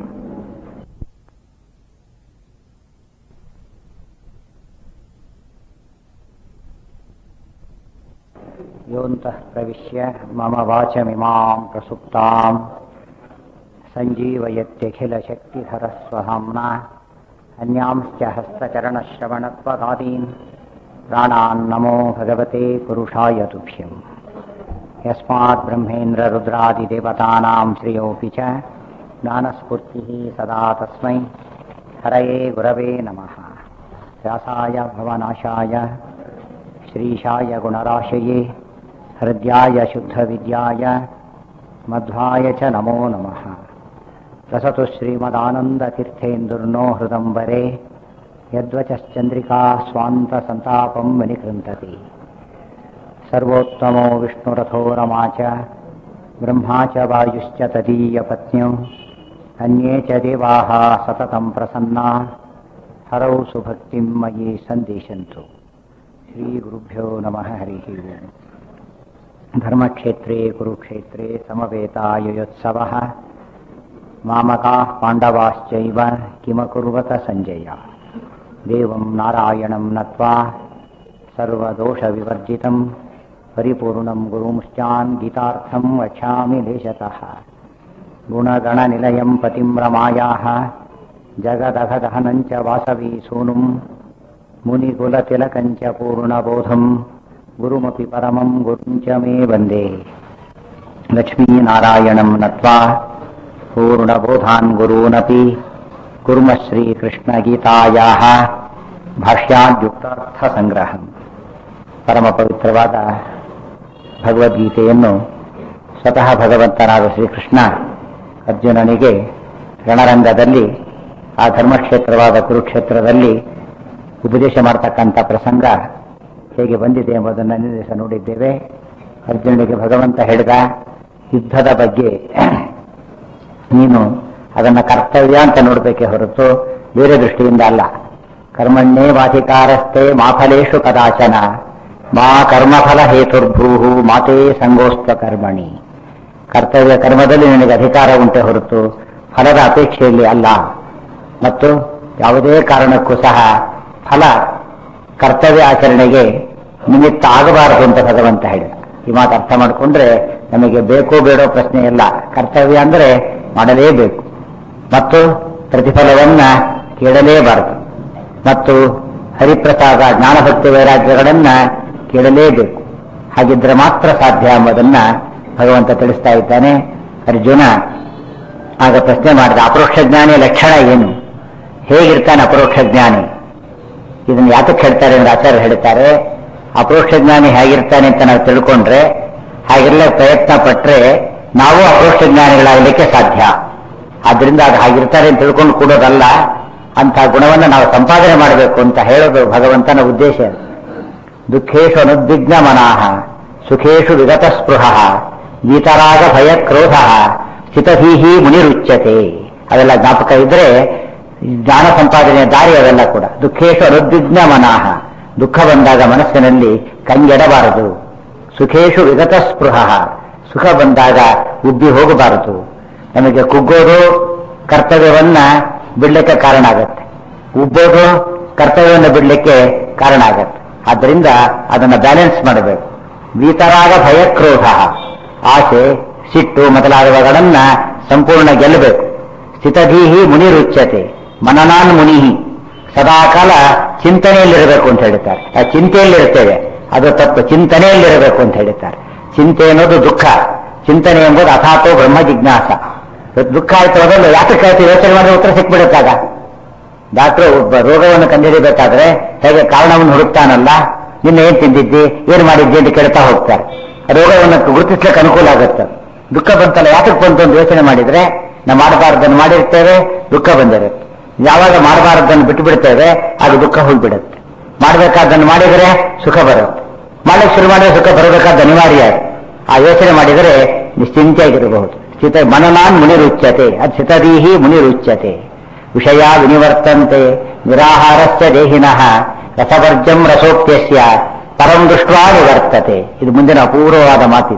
ಯೋಂತಃ ಪ್ರವಿಶ್ಯ ಮಮ ವಾಚಮಿಮಾಂ ಪ್ರಸುಪ್ತಾಂ सञ्जीवयत्यखिलशक्तिधरस्वहाम्ना अन्यांश्च हस्तचरणश्रवणत्वदादीन् प्राणान्नमो भगवते पुरुषाय तुभ्यम् यस्मात् ब्रह्मेन्द्ररुद्रादिदेवतानां श्रियोऽपि च ज्ञानस्फूर्तिः सदा तस्मै हरये गुरवे नमः व्यासाय भवनाशाय श्रीशाय गुणराशये हृद्याय शुद्धविद्याय मध्वाय च नमो नमः रसतु श्रीमदानन्दतीर्थेन्दुर्नो हृदम्बरे यद्वचश्चन्द्रिका स्वान्तसन्तापं विनिकृन्तति सर्वोत्तमो विष्णुरथो रमा च ब्रह्मा च वायुश्च तदीयपत्न्यौ अन्ये च देवाः सततं प्रसन्ना हरौ सुभक्तिं मयि सन्दिशन्तु श्रीगुरुभ्यो नमः हरिः ओम् धर्मक्षेत्रे कुरुक्षेत्रे समवेतायुयोत्सवः मामकाः पाण्डवाश्चैव किमकुर्वत सञ्जय देवं नारायणं नत्वा सर्वदोषविवर्जितं परिपूर्णं गुरुंश्चान् गीतार्थं वक्ष्यामि लेशतः गुणगणनिलयं पतिं रमायाः जगदघदहनं च वासवी सूनुं मुनिकुलतिलकं च पूर्णबोधं गुरुमपि परमं गुरुं च मे वन्दे लक्ष्मीनारायणं नत्वा पूर्णबोधान् गुरूनपि कुर्मः श्रीकृष्णगीतायाः ಭಾಷ್ಯಾದ್ಯುಕ್ತಾರ್ಥಸಂಗ್ರಹ ಪರಮ ಪವಿತ್ರವಾದ ಭಗವದ್ಗೀತೆಯನ್ನು ಸ್ವತಃ ಭಗವಂತನಾದ ಶ್ರೀಕೃಷ್ಣ ಅರ್ಜುನನಿಗೆ ರಣರಂಗದಲ್ಲಿ ಆ ಧರ್ಮಕ್ಷೇತ್ರವಾದ ಕುರುಕ್ಷೇತ್ರದಲ್ಲಿ ಉಪದೇಶ ಮಾಡತಕ್ಕಂಥ ಪ್ರಸಂಗ ಹೇಗೆ ಬಂದಿದೆ ಎಂಬುದನ್ನು ನಿರ್ದೇಶ ನೋಡಿದ್ದೇವೆ ಅರ್ಜುನನಿಗೆ ಭಗವಂತ ಹೇಳಿದ ಯುದ್ಧದ ಬಗ್ಗೆ ನೀನು ಅದನ್ನು ಕರ್ತವ್ಯ ಅಂತ ನೋಡಬೇಕೇ ಹೊರತು ಬೇರೆ ದೃಷ್ಟಿಯಿಂದ ಅಲ್ಲ ಕರ್ಮಣ್ಣೇ ವಾಧಿಕಾರಸ್ಥೆ ಮಾಫಲೇಶು ಕದಾಚನ ಮಾ ಕರ್ಮಫಲ ಹೇತುರ್ಭೂ ಮಾತೇ ಸಂಗೋಸ್ತ್ವ ಕರ್ಮಣಿ ಕರ್ತವ್ಯ ಕರ್ಮದಲ್ಲಿ ನಿನಗೆ ಅಧಿಕಾರ ಉಂಟೆ ಹೊರತು ಫಲದ ಅಪೇಕ್ಷೆಯಲ್ಲಿ ಅಲ್ಲ ಮತ್ತು ಯಾವುದೇ ಕಾರಣಕ್ಕೂ ಸಹ ಫಲ ಕರ್ತವ್ಯ ಆಚರಣೆಗೆ ನಿಮಿತ್ತ ಆಗಬಾರದು ಅಂತ ಭಗವಂತ ಹೇಳಿದ ಈ ಮಾತು ಅರ್ಥ ಮಾಡಿಕೊಂಡ್ರೆ ನಮಗೆ ಬೇಕೋ ಬೇಡೋ ಪ್ರಶ್ನೆ ಇಲ್ಲ ಕರ್ತವ್ಯ ಅಂದರೆ ಮಾಡಲೇಬೇಕು ಮತ್ತು ಪ್ರತಿಫಲವನ್ನ ಕೇಳಲೇಬಾರದು ಮತ್ತು ಹರಿಪ್ರಸಾದ ಜ್ಞಾನಭಕ್ತಿ ವೈರಾಗ್ಯಗಳನ್ನ ಕೇಳಲೇಬೇಕು ಹಾಗಿದ್ರೆ ಮಾತ್ರ ಸಾಧ್ಯ ಎಂಬುದನ್ನ ಭಗವಂತ ತಿಳಿಸ್ತಾ ಇದ್ದಾನೆ ಅರ್ಜುನ ಆಗ ಪ್ರಶ್ನೆ ಮಾಡಿದ ಅಪರೋಕ್ಷ ಜ್ಞಾನಿಯ ಲಕ್ಷಣ ಏನು ಹೇಗಿರ್ತಾನೆ ಅಪರೋಕ್ಷ ಜ್ಞಾನಿ ಇದನ್ನು ಯಾತಕ್ಕೆ ಹೇಳ್ತಾರೆ ಅಂದ್ರೆ ಆಚಾರ್ಯ ಹೇಳ್ತಾರೆ ಅಪರೋಕ್ಷ ಜ್ಞಾನಿ ಹೇಗಿರ್ತಾನೆ ಅಂತ ನಾವು ತಿಳ್ಕೊಂಡ್ರೆ ಹಾಗೆಲ್ಲ ಪ್ರಯತ್ನ ಪಟ್ರೆ ನಾವು ಅಪರೋಕ್ಷ ಜ್ಞಾನಿಗಳಾಗಲಿಕ್ಕೆ ಸಾಧ್ಯ ಆದ್ರಿಂದ ಅದು ಹಾಗಿರ್ತಾರೆ ಅಂತ ತಿಳ್ಕೊಂಡು ಕೂಡೋದಲ್ಲ ಅಂತ ಗುಣವನ್ನು ನಾವು ಸಂಪಾದನೆ ಮಾಡಬೇಕು ಅಂತ ಹೇಳೋದು ಭಗವಂತನ ಉದ್ದೇಶ ದುಃಖೇಶು ಅನುದ್ವಿಗ್ನ ಮನಾಹ ಸುಖೇಶು ವಿಗತ ಸ್ಪೃಹ ಗೀತರಾಗ ಭಯ ಕ್ರೋಧ ಸ್ಥಿತಧೀಹಿ ಮುನಿರುಚ್ಯತೆ ಅದೆಲ್ಲ ಜ್ಞಾಪಕ ಇದ್ರೆ ಜ್ಞಾನ ಸಂಪಾದನೆಯ ದಾರಿ ಅವೆಲ್ಲ ಕೂಡ ದುಃಖೇಶು ಅನುದ್ವಿಗ್ನ ಮನಾಹ ದುಃಖ ಬಂದಾಗ ಮನಸ್ಸಿನಲ್ಲಿ ಕಂಗೆಡಬಾರದು ಸುಖೇಶು ವಿಗತ ಸ್ಪೃಹ ಸುಖ ಬಂದಾಗ ಉಬ್ಬಿ ಹೋಗಬಾರದು ನಮಗೆ ಕುಗ್ಗೋದು ಕರ್ತವ್ಯವನ್ನ ಬಿಡ್ಲಿಕ್ಕೆ ಕಾರಣ ಆಗತ್ತೆ ಉಬ್ಬೋದು ಕರ್ತವ್ಯವನ್ನು ಬಿಡ್ಲಿಕ್ಕೆ ಕಾರಣ ಆಗತ್ತೆ ಆದ್ದರಿಂದ ಅದನ್ನು ಬ್ಯಾಲೆನ್ಸ್ ಮಾಡಬೇಕು ವೀತರಾಗ ಭಯಕ್ರೋಧ ಆಸೆ ಸಿಟ್ಟು ಮೊದಲಾದವುಗಳನ್ನ ಸಂಪೂರ್ಣ ಗೆಲ್ಲಬೇಕು ಸ್ಥಿತಧೀಹಿ ಮುನಿರುಚ್ಯತೆ ಮನನಾನ್ ಮುನಿಹಿ ಸದಾಕಾಲ ಚಿಂತನೆಯಲ್ಲಿರಬೇಕು ಅಂತ ಹೇಳ್ತಾರೆ ಆ ಚಿಂತೆಯಲ್ಲಿರ್ತೇವೆ ಅದು ತಪ್ಪು ಚಿಂತನೆಯಲ್ಲಿರಬೇಕು ಅಂತ ಹೇಳ್ತಾರೆ ಚಿಂತೆ ಅನ್ನೋದು ದುಃಖ ಚಿಂತನೆ ಎಂಬುದು ಅಥಾತೋ ಬ್ರಹ್ಮ ಜಿಜ್ಞಾಸ ಇವತ್ತು ದುಃಖ ಆಯ್ತು ಅದನ್ನು ಯಾತಕ್ಕೆ ಆಯ್ತು ಯೋಚನೆ ಮಾಡಿದ್ರೆ ಉತ್ತರ ಸಿಕ್ಬಿಡುತ್ತಾಗ ಡಾಕ್ಟರ್ ಒಬ್ಬ ರೋಗವನ್ನು ಕಂಡುಹಿಡಿಬೇಕಾದ್ರೆ ಹೇಗೆ ಕಾರಣವನ್ನು ಹುಡುಕ್ತಾನಲ್ಲ ನಿನ್ನೆ ಏನ್ ತಿಂದಿದ್ದಿ ಏನ್ ಮಾಡಿದ್ದಿ ಅಂತ ಕೇಳ್ತಾ ಹೋಗ್ತಾರೆ ರೋಗವನ್ನು ಗುರುತಿಸ್ಲಿಕ್ಕೆ ಅನುಕೂಲ ಆಗುತ್ತೆ ದುಃಖ ಬಂತಲ್ಲ ಯಾತಕ್ಕೆ ಬಂತು ಅಂತ ಯೋಚನೆ ಮಾಡಿದ್ರೆ ನಾವು ಮಾಡಬಾರ್ದನ್ನು ಮಾಡಿರ್ತೇವೆ ದುಃಖ ಬಂದಿರುತ್ತೆ ಯಾವಾಗ ಮಾಡಬಾರದನ್ನು ಬಿಟ್ಟು ಬಿಡ್ತೇವೆ ಅದು ದುಃಖ ಹೋಗ್ಬಿಡುತ್ತೆ ಮಾಡಬೇಕಾದ್ದನ್ನು ಮಾಡಿದರೆ ಸುಖ ಬರುತ್ತೆ ಮಾಡಕ್ಕೆ ಶುರು ಮಾಡಿದ್ರೆ ಸುಖ ಬರಬೇಕಾದ ಅನಿವಾರ್ಯ ಆ ಯೋಚನೆ ಮಾಡಿದರೆ ನಿಶ್ಚಿಂತೆಯಾಗಿರಬಹುದು ಸ್ಥಿತ ಮನನಾನ್ ಮುನಿರುಚ್ಯತೆ ಅದು ಸ್ಥಿತದೀಹಿ ಮುನಿರುಚ್ಯತೆ ವಿಷಯ ವಿನಿವರ್ತಂತೆ ನಿರಾಹಾರಸ್ಯ ದೇಹಿನಃ ರಸವರ್ಜಂ ರಸೋಕ್ತ್ಯಸ್ಯ ಪರಂ ದೃಷ್ಟ್ವಾ ನಿವರ್ತತೆ ಇದು ಮುಂದಿನ ಅಪೂರ್ವವಾದ ಮಾತಿದು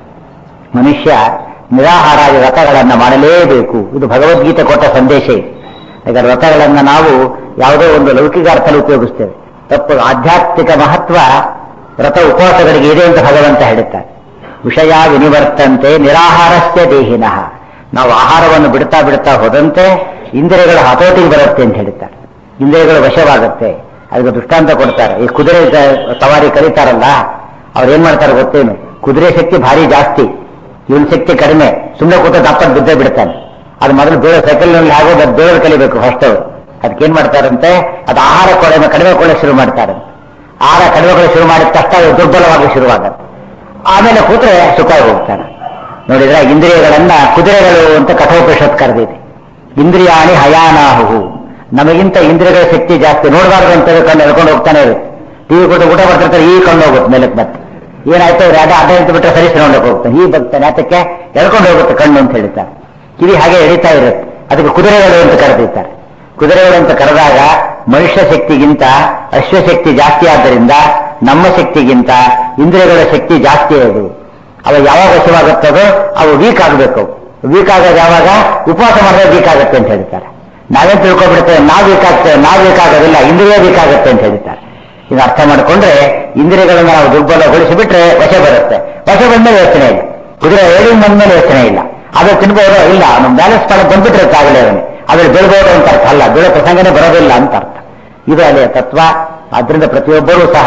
ಮನುಷ್ಯ ನಿರಾಹಾರಾದಿ ವ್ರತಗಳನ್ನು ಮಾಡಲೇಬೇಕು ಇದು ಭಗವದ್ಗೀತೆ ಕೊಟ್ಟ ಸಂದೇಶ ಇದು ಈಗ ವ್ರತಗಳನ್ನು ನಾವು ಯಾವುದೋ ಒಂದು ಲೌಕಿಕ ಅರ್ಥದಲ್ಲಿ ಉಪಯೋಗಿಸ್ತೇವೆ ತಪ್ಪು ಆಧ್ಯಾತ್ಮಿಕ ಮಹತ್ವ ವ್ರತ ಉಪವಾಸಗಳಿಗೆ ಇದೆ ಅಂತ ಭಗವಂತ ಹೇಳುತ್ತಾರೆ ವಿಷಯ ವಿನಿವರ್ತಂತೆ ನಿರಾಹಾರಸ್ಯ ದೇಹಿನಃ ನಾವು ಆಹಾರವನ್ನು ಬಿಡ್ತಾ ಬಿಡ್ತಾ ಹೋದಂತೆ ಇಂದ್ರಿಯಗಳ ಹತೋಟಿಗೆ ಬರುತ್ತೆ ಅಂತ ಹೇಳ್ತಾರೆ ಇಂದ್ರಿಯಗಳು ವಶವಾಗುತ್ತೆ ಅದಕ್ಕೆ ದೃಷ್ಟಾಂತ ಕೊಡ್ತಾರೆ ಈ ಕುದುರೆ ಸವಾರಿ ಕರೀತಾರಲ್ಲ ಅವ್ರು ಏನ್ ಮಾಡ್ತಾರೆ ಗೊತ್ತೇನು ಕುದುರೆ ಶಕ್ತಿ ಭಾರಿ ಜಾಸ್ತಿ ಇವನ್ ಶಕ್ತಿ ಕಡಿಮೆ ಸುಮ್ಮನೆ ಕೂತ ದಪ್ಪ ಬಿದ್ದೇ ಬಿಡ್ತಾನೆ ಅದು ಮೊದಲು ಬೇರೆ ಸೈಕಲ್ನಲ್ಲಿ ಆಗೋದು ಅದು ಬೇರೆ ಕಲಿಬೇಕು ಫಸ್ಟ್ ಅವರು ಅದಕ್ಕೆ ಏನ್ ಮಾಡ್ತಾರಂತೆ ಅದು ಆಹಾರ ಕೊಳೆ ಕಡಿಮೆ ಕೊಳೆ ಶುರು ಮಾಡ್ತಾರೆ ಆಹಾರ ಕಡಿಮೆ ಕೊಳೆ ಶುರು ಮಾಡಿದ ತಕ್ಷಣ ಅದು ದುರ್ಬಲವಾಗಿ ಶುರುವಾಗುತ್ತೆ ಆಮೇಲೆ ಕೂತ್ರೆ ಸುಖವಾಗಿ ಹೋಗ್ತಾನೆ ನೋಡಿದ್ರೆ ಇಂದ್ರಿಯಗಳನ್ನ ಕುದುರೆಗಳು ಅಂತ ಕಠೋಪನಿಷತ್ ಕರೆದಿದೆ ಇಂದ್ರಿಯಾಣಿ ಹಯಾನಾಹು ನಮಗಿಂತ ಇಂದ್ರಿಯಗಳ ಶಕ್ತಿ ಜಾಸ್ತಿ ನೋಡಬಾರ್ದು ಅಂತ ಕಣ್ಣು ಎಳ್ಕೊಂಡು ಹೋಗ್ತಾನೆ ಇರುತ್ತೆ ಟಿವಿ ಕೊಟ್ಟು ಊಟ ಬರ್ತಿರ್ತಾರೆ ಈ ಕಣ್ಣು ಹೋಗುತ್ತೆ ಮೇಲಕ್ಕೆ ಮತ್ತೆ ಏನಾಯ್ತು ಅಡ್ಡ ಅಡ್ಡ ಅಂತ ಬಿಟ್ಟರೆ ಸರಿಸಿ ನೋಡಕ್ಕೆ ಹೋಗ್ತಾನೆ ಈ ಬರ್ತಾನೆ ಅದಕ್ಕೆ ಎಳ್ಕೊಂಡು ಹೋಗುತ್ತೆ ಕಣ್ಣು ಅಂತ ಹೇಳ್ತಾರೆ ಕಿವಿ ಹಾಗೆ ಎಳಿತಾ ಇರುತ್ತೆ ಅದಕ್ಕೆ ಕುದುರೆಗಳು ಅಂತ ಕರೆದಿರ್ತಾರೆ ಕುದುರೆಗಳು ಅಂತ ಕರೆದಾಗ ಮನುಷ್ಯ ಶಕ್ತಿಗಿಂತ ಅಶ್ವಶಕ್ತಿ ಜಾಸ್ತಿ ಆದ್ದರಿಂದ ನಮ್ಮ ಶಕ್ತಿಗಿಂತ ಇಂದ್ರಿಯಗಳ ಶಕ್ತಿ ಜಾಸ್ತಿ ಅದು ಅವ ಯಾವಾಗ ವಶವಾಗುತ್ತದೋ ಅವು ವೀಕ್ ಆಗಬೇಕು ವೀಕ್ ಆಗೋದು ಯಾವಾಗ ಉಪವಾಸ ಮಾಡಿದ್ರೆ ವೀಕ್ ಆಗುತ್ತೆ ಅಂತ ಹೇಳ್ತಾರೆ ನಾವೇನ್ ತಿಳ್ಕೊಬಿಡ್ತೇವೆ ನಾವು ವೀಕ್ ಆಗ್ತೇವೆ ನಾವು ವೀಕ್ ಆಗೋದಿಲ್ಲ ಇಂದ್ರಿಯ ವೀಕ್ ಆಗುತ್ತೆ ಅಂತ ಹೇಳ್ತಾರೆ ಇದು ಅರ್ಥ ಮಾಡಿಕೊಂಡ್ರೆ ಇಂದ್ರಿಯಗಳನ್ನ ನಾವು ದುರ್ಬಲಗೊಳಿಸಿಬಿಟ್ರೆ ವಶ ಬರುತ್ತೆ ವಶ ಬಂದ್ಮೇಲೆ ಯೋಚನೆ ಇಲ್ಲ ಕುದುರೆ ಹೇಳಿ ಬಂದ್ಮೇಲೆ ಯೋಚನೆ ಇಲ್ಲ ಅದು ತಿನ್ಬೋದು ಇಲ್ಲ ಅವನು ಬ್ಯಾಲೆನ್ಸ್ ಮಾಡಕ್ ಬಂದ್ಬಿಟ್ರೆ ಆಗಲೇ ಅವನು ಅದ್ರ ಬೀಳ್ಬೋದು ಅಂತ ಅರ್ಥ ಅಲ್ಲ ಬೀಳೋ ಪ್ರಸಂಗನೇ ಬರೋದಿಲ್ಲ ಅಂತ ಅರ್ಥ ಇದು ಅಲ್ಲಿಯ ತತ್ವ ಆದ್ರಿಂದ ಪ್ರತಿಯೊಬ್ಬರೂ ಸಹ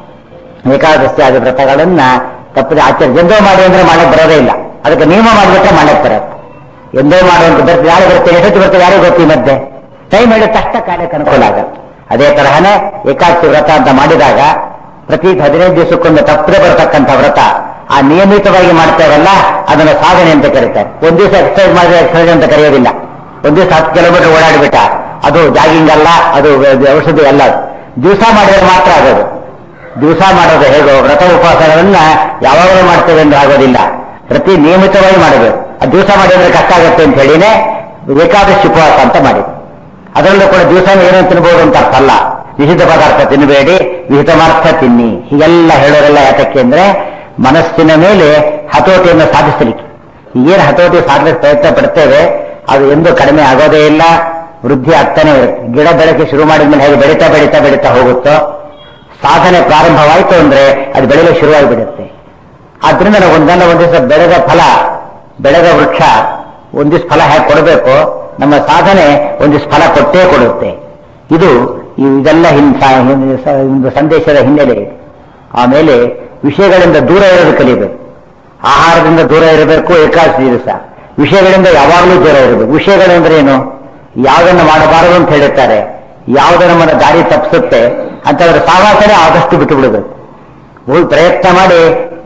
ಏಕಾದಶಿ ಆದ ವ್ರತಗಳನ್ನ ತಪ್ಪದೆ ಆಚರಣೆ ಎಂದೋ ಮಾಡಿ ಅಂದ್ರೆ ಮಾಡಕ್ ಬರೋದೇ ಇಲ್ಲ ಅದಕ್ಕೆ ನಿಯಮ ಮಾಡಿಬಿಟ್ರೆ ಮಾಡಕ್ ಬರುತ್ತೆ ಎಂದೋ ಮಾಡುವಂತ ಬರ್ತೀವಿ ಯಾರು ಬರ್ತೀವಿ ಎಷ್ಟೊತ್ತು ಬರ್ತೀವಿ ಯಾರು ಗೊತ್ತಿ ಮಧ್ಯೆ ಟೈಮ್ ಹೇಳಿದ ತಕ್ಷಣ ಕಾರ್ಯಕ್ಕೆ ಅನುಕೂಲ ಆಗತ್ತೆ ಅದೇ ತರಹನೇ ಏಕಾದಶಿ ವ್ರತ ಅಂತ ಮಾಡಿದಾಗ ಪ್ರತಿ ಹದಿನೈದು ದಿವಸಕ್ಕೊಮ್ಮೆ ತಪ್ಪದೆ ಬರತಕ್ಕಂಥ ವ್ರತ ಆ ನಿಯಮಿತವಾಗಿ ಮಾಡ್ತೇವಲ್ಲ ಅದನ್ನ ಸಾಧನೆ ಅಂತ ಕರೀತಾರೆ ಒಂದ್ ದಿವಸ ಎಕ್ಸರ್ಸೈಸ್ ಮಾಡಿದ್ರೆ ಎಕ್ಸರ್ಸೈಸ್ ಅಂತ ಕರೆಯೋದಿಲ್ಲ ಒಂದ್ ದಿವಸ ಹತ್ತು ಕಿಲೋಮೀಟರ್ ಓಡಾಡ್ಬಿಟ್ಟ ಅದು ಜಾಗಿಂಗ್ ಅಲ್ಲ ಅದು ಔಷಧಿ ಅಲ್ಲ ದಿವಸ ಮಾಡಿದ್ರೆ ಮಾತ್ರ ಆಗೋದು ದಿವಸ ಮಾಡೋದು ಹೇಗೋ ವ್ರತ ಉಪವಾಸಗಳನ್ನ ಯಾವಾಗಲೂ ಮಾಡ್ತೇವೆ ಅಂದ್ರೆ ಆಗೋದಿಲ್ಲ ಪ್ರತಿ ನಿಯಮಿತವಾಗಿ ಮಾಡಬೇಕು ಅದು ದಿವಸ ಮಾಡಿದ್ರೆ ಕಷ್ಟ ಆಗುತ್ತೆ ಅಂತ ಹೇಳಿನೇ ಏಕಾದಶಿ ಉಪವಾಸ ಅಂತ ಮಾಡಿದ್ರು ಅದರಲ್ಲೂ ಕೂಡ ದಿವಸ ಏನೋ ತಿನ್ಬೋದು ಅಂತ ಅರ್ಥ ಅಲ್ಲ ನಿಷಿದ್ಧ ಪದಾರ್ಥ ತಿನ್ನಬೇಡಿ ವಿಹಿತಮಾರ್ಥ ತಿನ್ನಿ ಹೀಗೆಲ್ಲ ಹೇಳೋರೆಲ್ಲ ಯಾತಕ್ಕೆ ಅಂದ್ರೆ ಮನಸ್ಸಿನ ಮೇಲೆ ಹತೋಟಿಯನ್ನು ಸಾಧಿಸಲಿಕ್ಕೆ ಏನು ಹತೋಟಿ ಸಾಧಲಿಕ್ಕೆ ಪ್ರಯತ್ನ ಪಡ್ತೇವೆ ಅದು ಎಂದೂ ಕಡಿಮೆ ಆಗೋದೇ ಇಲ್ಲ ವೃದ್ಧಿ ಆಗ್ತಾನೆ ಇರುತ್ತೆ ಗಿಡ ಬೆಳಕೆ ಶುರು ಮಾಡಿದ್ಮೇಲೆ ಹೇಗೆ ಬೆಳೀತಾ ಬೆಳೀತಾ ಬೆಳೀತಾ ಹೋಗುತ್ತೋ ಸಾಧನೆ ಪ್ರಾರಂಭವಾಯಿತು ಅಂದ್ರೆ ಅದು ಬೆಳೆಯಲು ಶುರುವಾಗಿ ಬಿಡುತ್ತೆ ಆದ್ರಿಂದ ನಾವು ಒಂದಲ್ಲ ಒಂದ್ ದಿವಸ ಬೆಳೆದ ಫಲ ಬೆಳೆದ ವೃಕ್ಷ ಒಂದಿವ್ಸ ಫಲ ಹೇಗೆ ಕೊಡಬೇಕು ನಮ್ಮ ಸಾಧನೆ ಒಂದಿವ್ಸ ಫಲ ಕೊಟ್ಟೇ ಕೊಡುತ್ತೆ ಇದು ಇದೆಲ್ಲ ಹಿನ್ ಒಂದು ಸಂದೇಶದ ಹಿನ್ನೆಲೆ ಆಮೇಲೆ ವಿಷಯಗಳಿಂದ ದೂರ ಇರೋದು ಕಲಿಬೇಕು ಆಹಾರದಿಂದ ದೂರ ಇರಬೇಕು ಏಕಾದಶಿ ದಿವಸ ವಿಷಯಗಳಿಂದ ಯಾವಾಗಲೂ ದೂರ ಇರಬೇಕು ವಿಷಯಗಳೆಂದ್ರೆ ಏನು ಯಾವುದನ್ನು ಮಾಡಬಾರದು ಅಂತ ಹೇಳುತ್ತಾರೆ ಯಾವುದು ನಮ್ಮನ್ನು ದಾರಿ ತಪ್ಪಿಸುತ್ತೆ ಅಂತವರ ಸಾವಾಸನೆ ಆದಷ್ಟು ಬಿಟ್ಟು ಬಿಡಬೇಕು ಬಹು ಪ್ರಯತ್ನ ಮಾಡಿ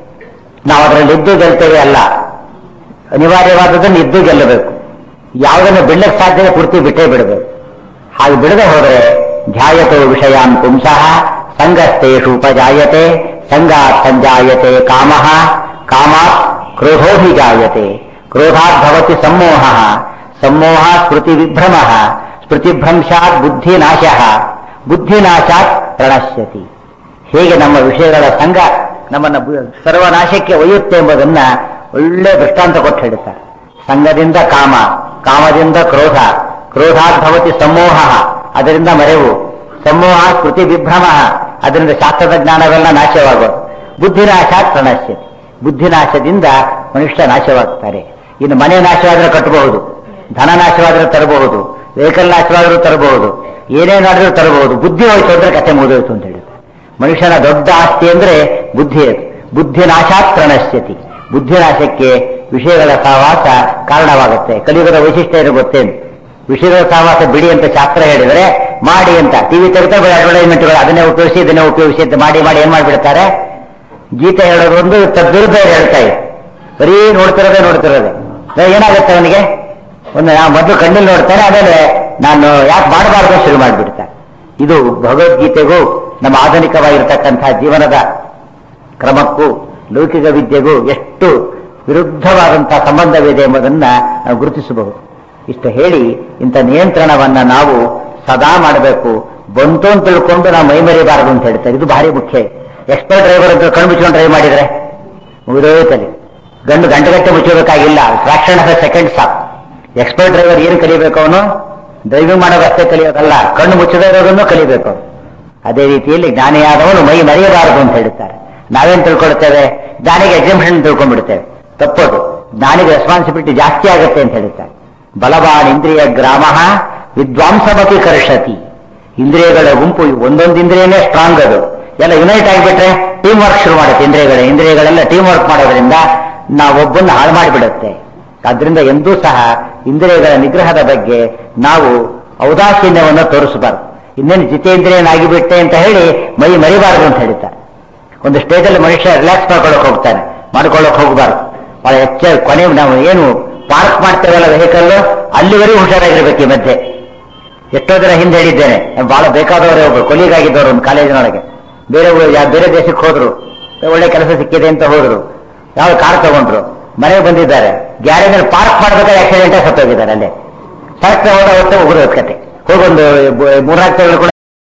ನಾವು ಅದರಲ್ಲಿ ಇದ್ದು ಗೆಲ್ತೇವೆ ಅಲ್ಲ ಅನಿವಾರ್ಯವಾದದನ್ನು ಇದ್ದು ಗೆಲ್ಲಬೇಕು ಯಾವುದನ್ನು ಬಿಡ್ಲಕ್ಕೆ ಸಾಧ್ಯ ಪೂರ್ತಿ ಬಿಟ್ಟೇ ಬಿಡಬೇಕು ಹಾಗೆ ಬಿಡದೆ ಹೋದರೆ ಧ್ಯಾಯತೋ ವಿಷಯಾನ್ ಪುಂಸಃ ಸಂಗಸ್ತೇಷು ಉಪಜಾಯತೆ ಸಂಗಾತ್ ಸಂಜಾಯತೆ ಕಾಮಃ ಕಾಮಾತ್ ಕ್ರೋಧೋಭಿಜಾಯತೆ ಕ್ರೋಧಾತ್ ಭವತಿ ಸಮ್ಮೋಹ ಸಮ್ಮೋಹ ಸ್ಮೃತಿ ವಿಭ್ರಮ ಸ್ಮೃತಿಭ್ರಂಶಾತ್ ಬುದ್ಧಿನಾಶ ಬುದ್ಧಿನಾಶಾತ್ ಪ್ರಣಶ್ಯತಿ ಹೇಗೆ ನಮ್ಮ ವಿಷಯಗಳ ಸಂಘ ನಮ್ಮನ್ನು ಬು- ಸರ್ವನಾಶಕ್ಕೆ ಒಯ್ಯುತ್ತೆ ಎಂಬುದನ್ನ ಒಳ್ಳೆ ದೃಷ್ಟಾಂತ ಕೊಟ್ಟು ಹೇಳುತ್ತಾರೆ ಸಂಘದಿಂದ ಕಾಮ ಕಾಮದಿಂದ ಕ್ರೋಧ ಕ್ರೋಧಾತ್ ಭವತಿ ಸಮೋಹ ಅದರಿಂದ ಮರೆವು ಸಮೋಹ ಸ್ಮೃತಿ ವಿಭ್ರಮ ಅದರಿಂದ ಶಾಸ್ತ್ರದ ಜ್ಞಾನವೆಲ್ಲ ನಾಶವಾಗೋದು ಬುದ್ಧಿನಾಶಾತ್ ಪ್ರಣಶ್ಯತಿ ಬುದ್ಧಿನಾಶದಿಂದ ಮನುಷ್ಯ ನಾಶವಾಗ್ತಾರೆ ಇನ್ನು ಮನೆ ನಾಶವಾದ್ರೆ ಕಟ್ಟಬಹುದು ಧನ ನಾಶವಾದ್ರೆ ತರಬಹುದು ವೆಹಿಕಲ್ ನಾಶವಾದ್ರೂ ತರಬಹುದು ಏನೇನಾದ್ರೂ ತರಬಹುದು ಬುದ್ಧಿ ಹೋಯ್ತು ಅಂದ್ರೆ ಕತೆ ಮುಗಿದೋಯ್ತು ಅಂತ ಹೇಳುತ್ತೆ ಮನುಷ್ಯನ ದೊಡ್ಡ ಆಸ್ತಿ ಅಂದ್ರೆ ಬುದ್ಧಿ ಅದು ಬುದ್ಧಿ ನಾಶಾತ್ ಪ್ರಣಶ್ಯತಿ ಬುದ್ಧಿನಾಶಕ್ಕೆ ವಿಷಯಗಳ ಸಹವಾಸ ಕಾರಣವಾಗುತ್ತೆ ಕಲಿಯುಗದ ವೈಶಿಷ್ಟ್ಯ ಏನು ಗೊತ್ತೇನು ವಿಷಯಗಳ ಸಹವಾಸ ಬಿಡಿ ಅಂತ ಶಾಸ್ತ್ರ ಹೇಳಿದರೆ ಮಾಡಿ ಅಂತ ಟಿವಿ ತೆಗೆದ ಅಡ್ವರ್ಟೈಸ್ಮೆಂಟ್ಗಳು ಅದನ್ನೇ ಉಪಯೋಗಿಸಿ ಇದನ್ನೇ ಉಪಯೋಗಿಸಿ ಅಂತ ಮಾಡಿ ಮಾಡಿ ಏನ್ ಮಾಡ್ಬಿಡ್ತಾರೆ ಗೀತೆ ಹೇಳೋದು ಒಂದು ತದ್ವಿರುದ್ಧ ಹೇಳ್ತಾ ಇದೆ ಬರೀ ನೋಡ್ತಿರೋದೇ ನೋಡ್ತಿರೋದೆ ಅದೇ ಏನಾಗುತ್ತೆ ಅವನಿಗೆ ಒಂದು ನಾವು ಮೊದಲು ಕಣ್ಣಲ್ಲಿ ನೋಡ್ತಾನೆ ಆಮೇಲೆ ನಾನು ಯಾಕೆ ಮಾಡಬಾರ್ದು ಶುರು ಮಾಡಿಬಿಡ್ತಾನೆ ಇದು ಭಗವದ್ಗೀತೆಗೂ ನಮ್ಮ ಆಧುನಿಕವಾಗಿರ್ತಕ್ಕಂತಹ ಜೀವನದ ಕ್ರಮಕ್ಕೂ ಲೌಕಿಕ ವಿದ್ಯೆಗೂ ಎಷ್ಟು ವಿರುದ್ಧವಾದಂತಹ ಸಂಬಂಧವಿದೆ ಎಂಬುದನ್ನ ನಾವು ಗುರುತಿಸಬಹುದು ಇಷ್ಟು ಹೇಳಿ ಇಂಥ ನಿಯಂತ್ರಣವನ್ನ ನಾವು ಸದಾ ಮಾಡಬೇಕು ಬಂತು ಅಂತ ತಿಳ್ಕೊಂಡು ನಾವು ಮೈ ಮರಿಬಾರದು ಅಂತ ಹೇಳ್ತಾರೆ ಇದು ಭಾರಿ ಮುಖ್ಯ ಎಕ್ಸ್ಪರ್ಟ್ ಡ್ರೈವರ್ ಅಂತ ಕಣ್ಣು ಮುಚ್ಕೊಂಡು ಡ್ರೈವ್ ಮಾಡಿದ್ರೆ ಮುಗಿದೋಯ್ತಲ್ಲಿ ಗಂಡು ಗಂಟೆಗಟ್ಟೆ ಮುಚ್ಚಬೇಕಾಗಿಲ್ಲ ಫ್ರಾಕ್ಷನ್ ಆಫ್ ಎ ಸೆಕೆಂಡ್ ಸಾಕು ಎಕ್ಸ್ಪರ್ಟ್ ಡ್ರೈವರ್ ಏನು ಕಲಿಬೇಕು ಅವನು ಡ್ರೈವಿಂಗ್ ಮಾಡೋದು ಅಷ್ಟೇ ಕಲಿಯೋದಲ್ಲ ಕಣ್ಣು ಮುಚ್ಚದೇ ಇರೋದನ್ನು ಕಲಿಬೇಕು ಅವನು. ಅದೇ ರೀತಿಯಲ್ಲಿ ಜ್ಞಾನಿಯಾದವನು ಮೈ ಮರೆಯಬಾರದು ಅಂತ ಹೇಳ್ತಾರೆ ನಾವೇನ್ ತಿಳ್ಕೊಳ್ತೇವೆ ಜ್ಞಾನಿಗೆ ಎಕ್ಸಿಬಿಷನ್ ತಿಳ್ಕೊಂಡ್ಬಿಡ್ತೇವೆ ತಪ್ಪೋದು ಜ್ಞಾನಿಗೆ ರೆಸ್ಪಾನ್ಸಿಬಿಲಿಟಿ ಜಾಸ್ತಿ ಆಗುತ್ತೆ ಅಂತ ಹೇಳ್ತಾರೆ ಬಲವಾನ್ ಇಂದ್ರಿಯ ಗ್ರಾಮ ವಿದ್ವಾಂಸಮತಿ ಕರ್ಷತಿ ಇಂದ್ರಿಯಗಳ ಗುಂಪು ಒಂದೊಂದು ಇಂದ್ರಿಯನೇ ಸ್ಟ್ರಾಂಗ್ ಅದು ಎಲ್ಲ ಯುನೈಟ್ ಆಗಿಬಿಟ್ರೆ ಟೀಮ್ ವರ್ಕ್ ಶುರು ಮಾಡುತ್ತೆ ಇಂದ್ರಿಯಗಳ ಇಂದ್ರಿಯಗಳೆಲ್ಲ ಟೀಮ್ ವರ್ಕ್ ಮಾಡೋದ್ರಿಂದ ನಾವೊಬ್ಬನ್ನ ಹಾಳು ಮಾಡಿಬಿಡುತ್ತೆ ಆದ್ರಿಂದ ಎಂದೂ ಸಹ ಇಂದ್ರಿಯಗಳ ನಿಗ್ರಹದ ಬಗ್ಗೆ ನಾವು ಔದಾಸೀನ್ಯವನ್ನು ತೋರಿಸಬಾರದು ಇನ್ನೇನು ಜಿತೇಂದ್ರಿಯನಾಗಿಬಿಟ್ಟೆ ಅಂತ ಹೇಳಿ ಮೈ ಮರಿಬಾರದು ಅಂತ ಹೇಳ್ತಾರೆ ಒಂದು ಸ್ಟೇಜಲ್ಲಿ ಮನುಷ್ಯ ರಿಲ್ಯಾಕ್ಸ್ ಮಾಡ್ಕೊಳ್ಳೋಕೆ ಹೋಗ್ತಾನೆ ಮಾಡ್ಕೊಳ್ಳೋಕೆ ಹೋಗಬಾರ್ದು ಬಹಳ ಹೆಚ್ಚ ಕೊನೆ ನಾವು ಏನು ಪಾರ್ಕ್ ಮಾಡ್ತೇವಲ್ಲ ವೆಹಿಕಲ್ ಅಲ್ಲಿವರೆಗೂ ಹುಷಾರಾಗಿರ್ಬೇಕು ಈ ಮಧ್ಯೆ ಎಷ್ಟೋ ಜನ ಹಿಂದೆ ಹೇಳಿದ್ದೇನೆ ನಾನು ಬಹಳ ಬೇಕಾದವರೇ ಒಬ್ರು ಕೊಲಿಗಾಗಿದ್ದವರು ಒಂದು ಕಾಲೇಜಿನೊಳಗೆ ಬೇರೆ ಊರು- ಯಾ- ಬೇರೆ ದೇಶಕ್ಕೆ ಹೋದ್ರು ಒಳ್ಳೆ ಕೆಲಸ ಸಿಕ್ಕಿದೆ ಅಂತ ಹೋದ್ರು ಯಾವ ಕಾರ್ ತಗೊಂಡ್ರು ಮನೆಗೆ ಬಂದಿದ್ದಾರೆ ಗ್ಯಾರೇಜ್ ಪಾರ್ಕ್ ಮಾಡ್ಬೇಕಾದ್ರೆ ಆಕ್ಸಿಡೆಂಟ್ ಸತ್ತೋಗಿದ್ದಾರೆ ಅಲ್ಲೇ ಪಾರ್ಕ್ ಹೋದ ಹೊತ್ತು ಹೋಗೋದು ಕತೆ ಹೋಗೊಂದು ಬ- ಮೂರ್ನಾಲ್ಕು ತಿಂಗಳು ಕೂಡ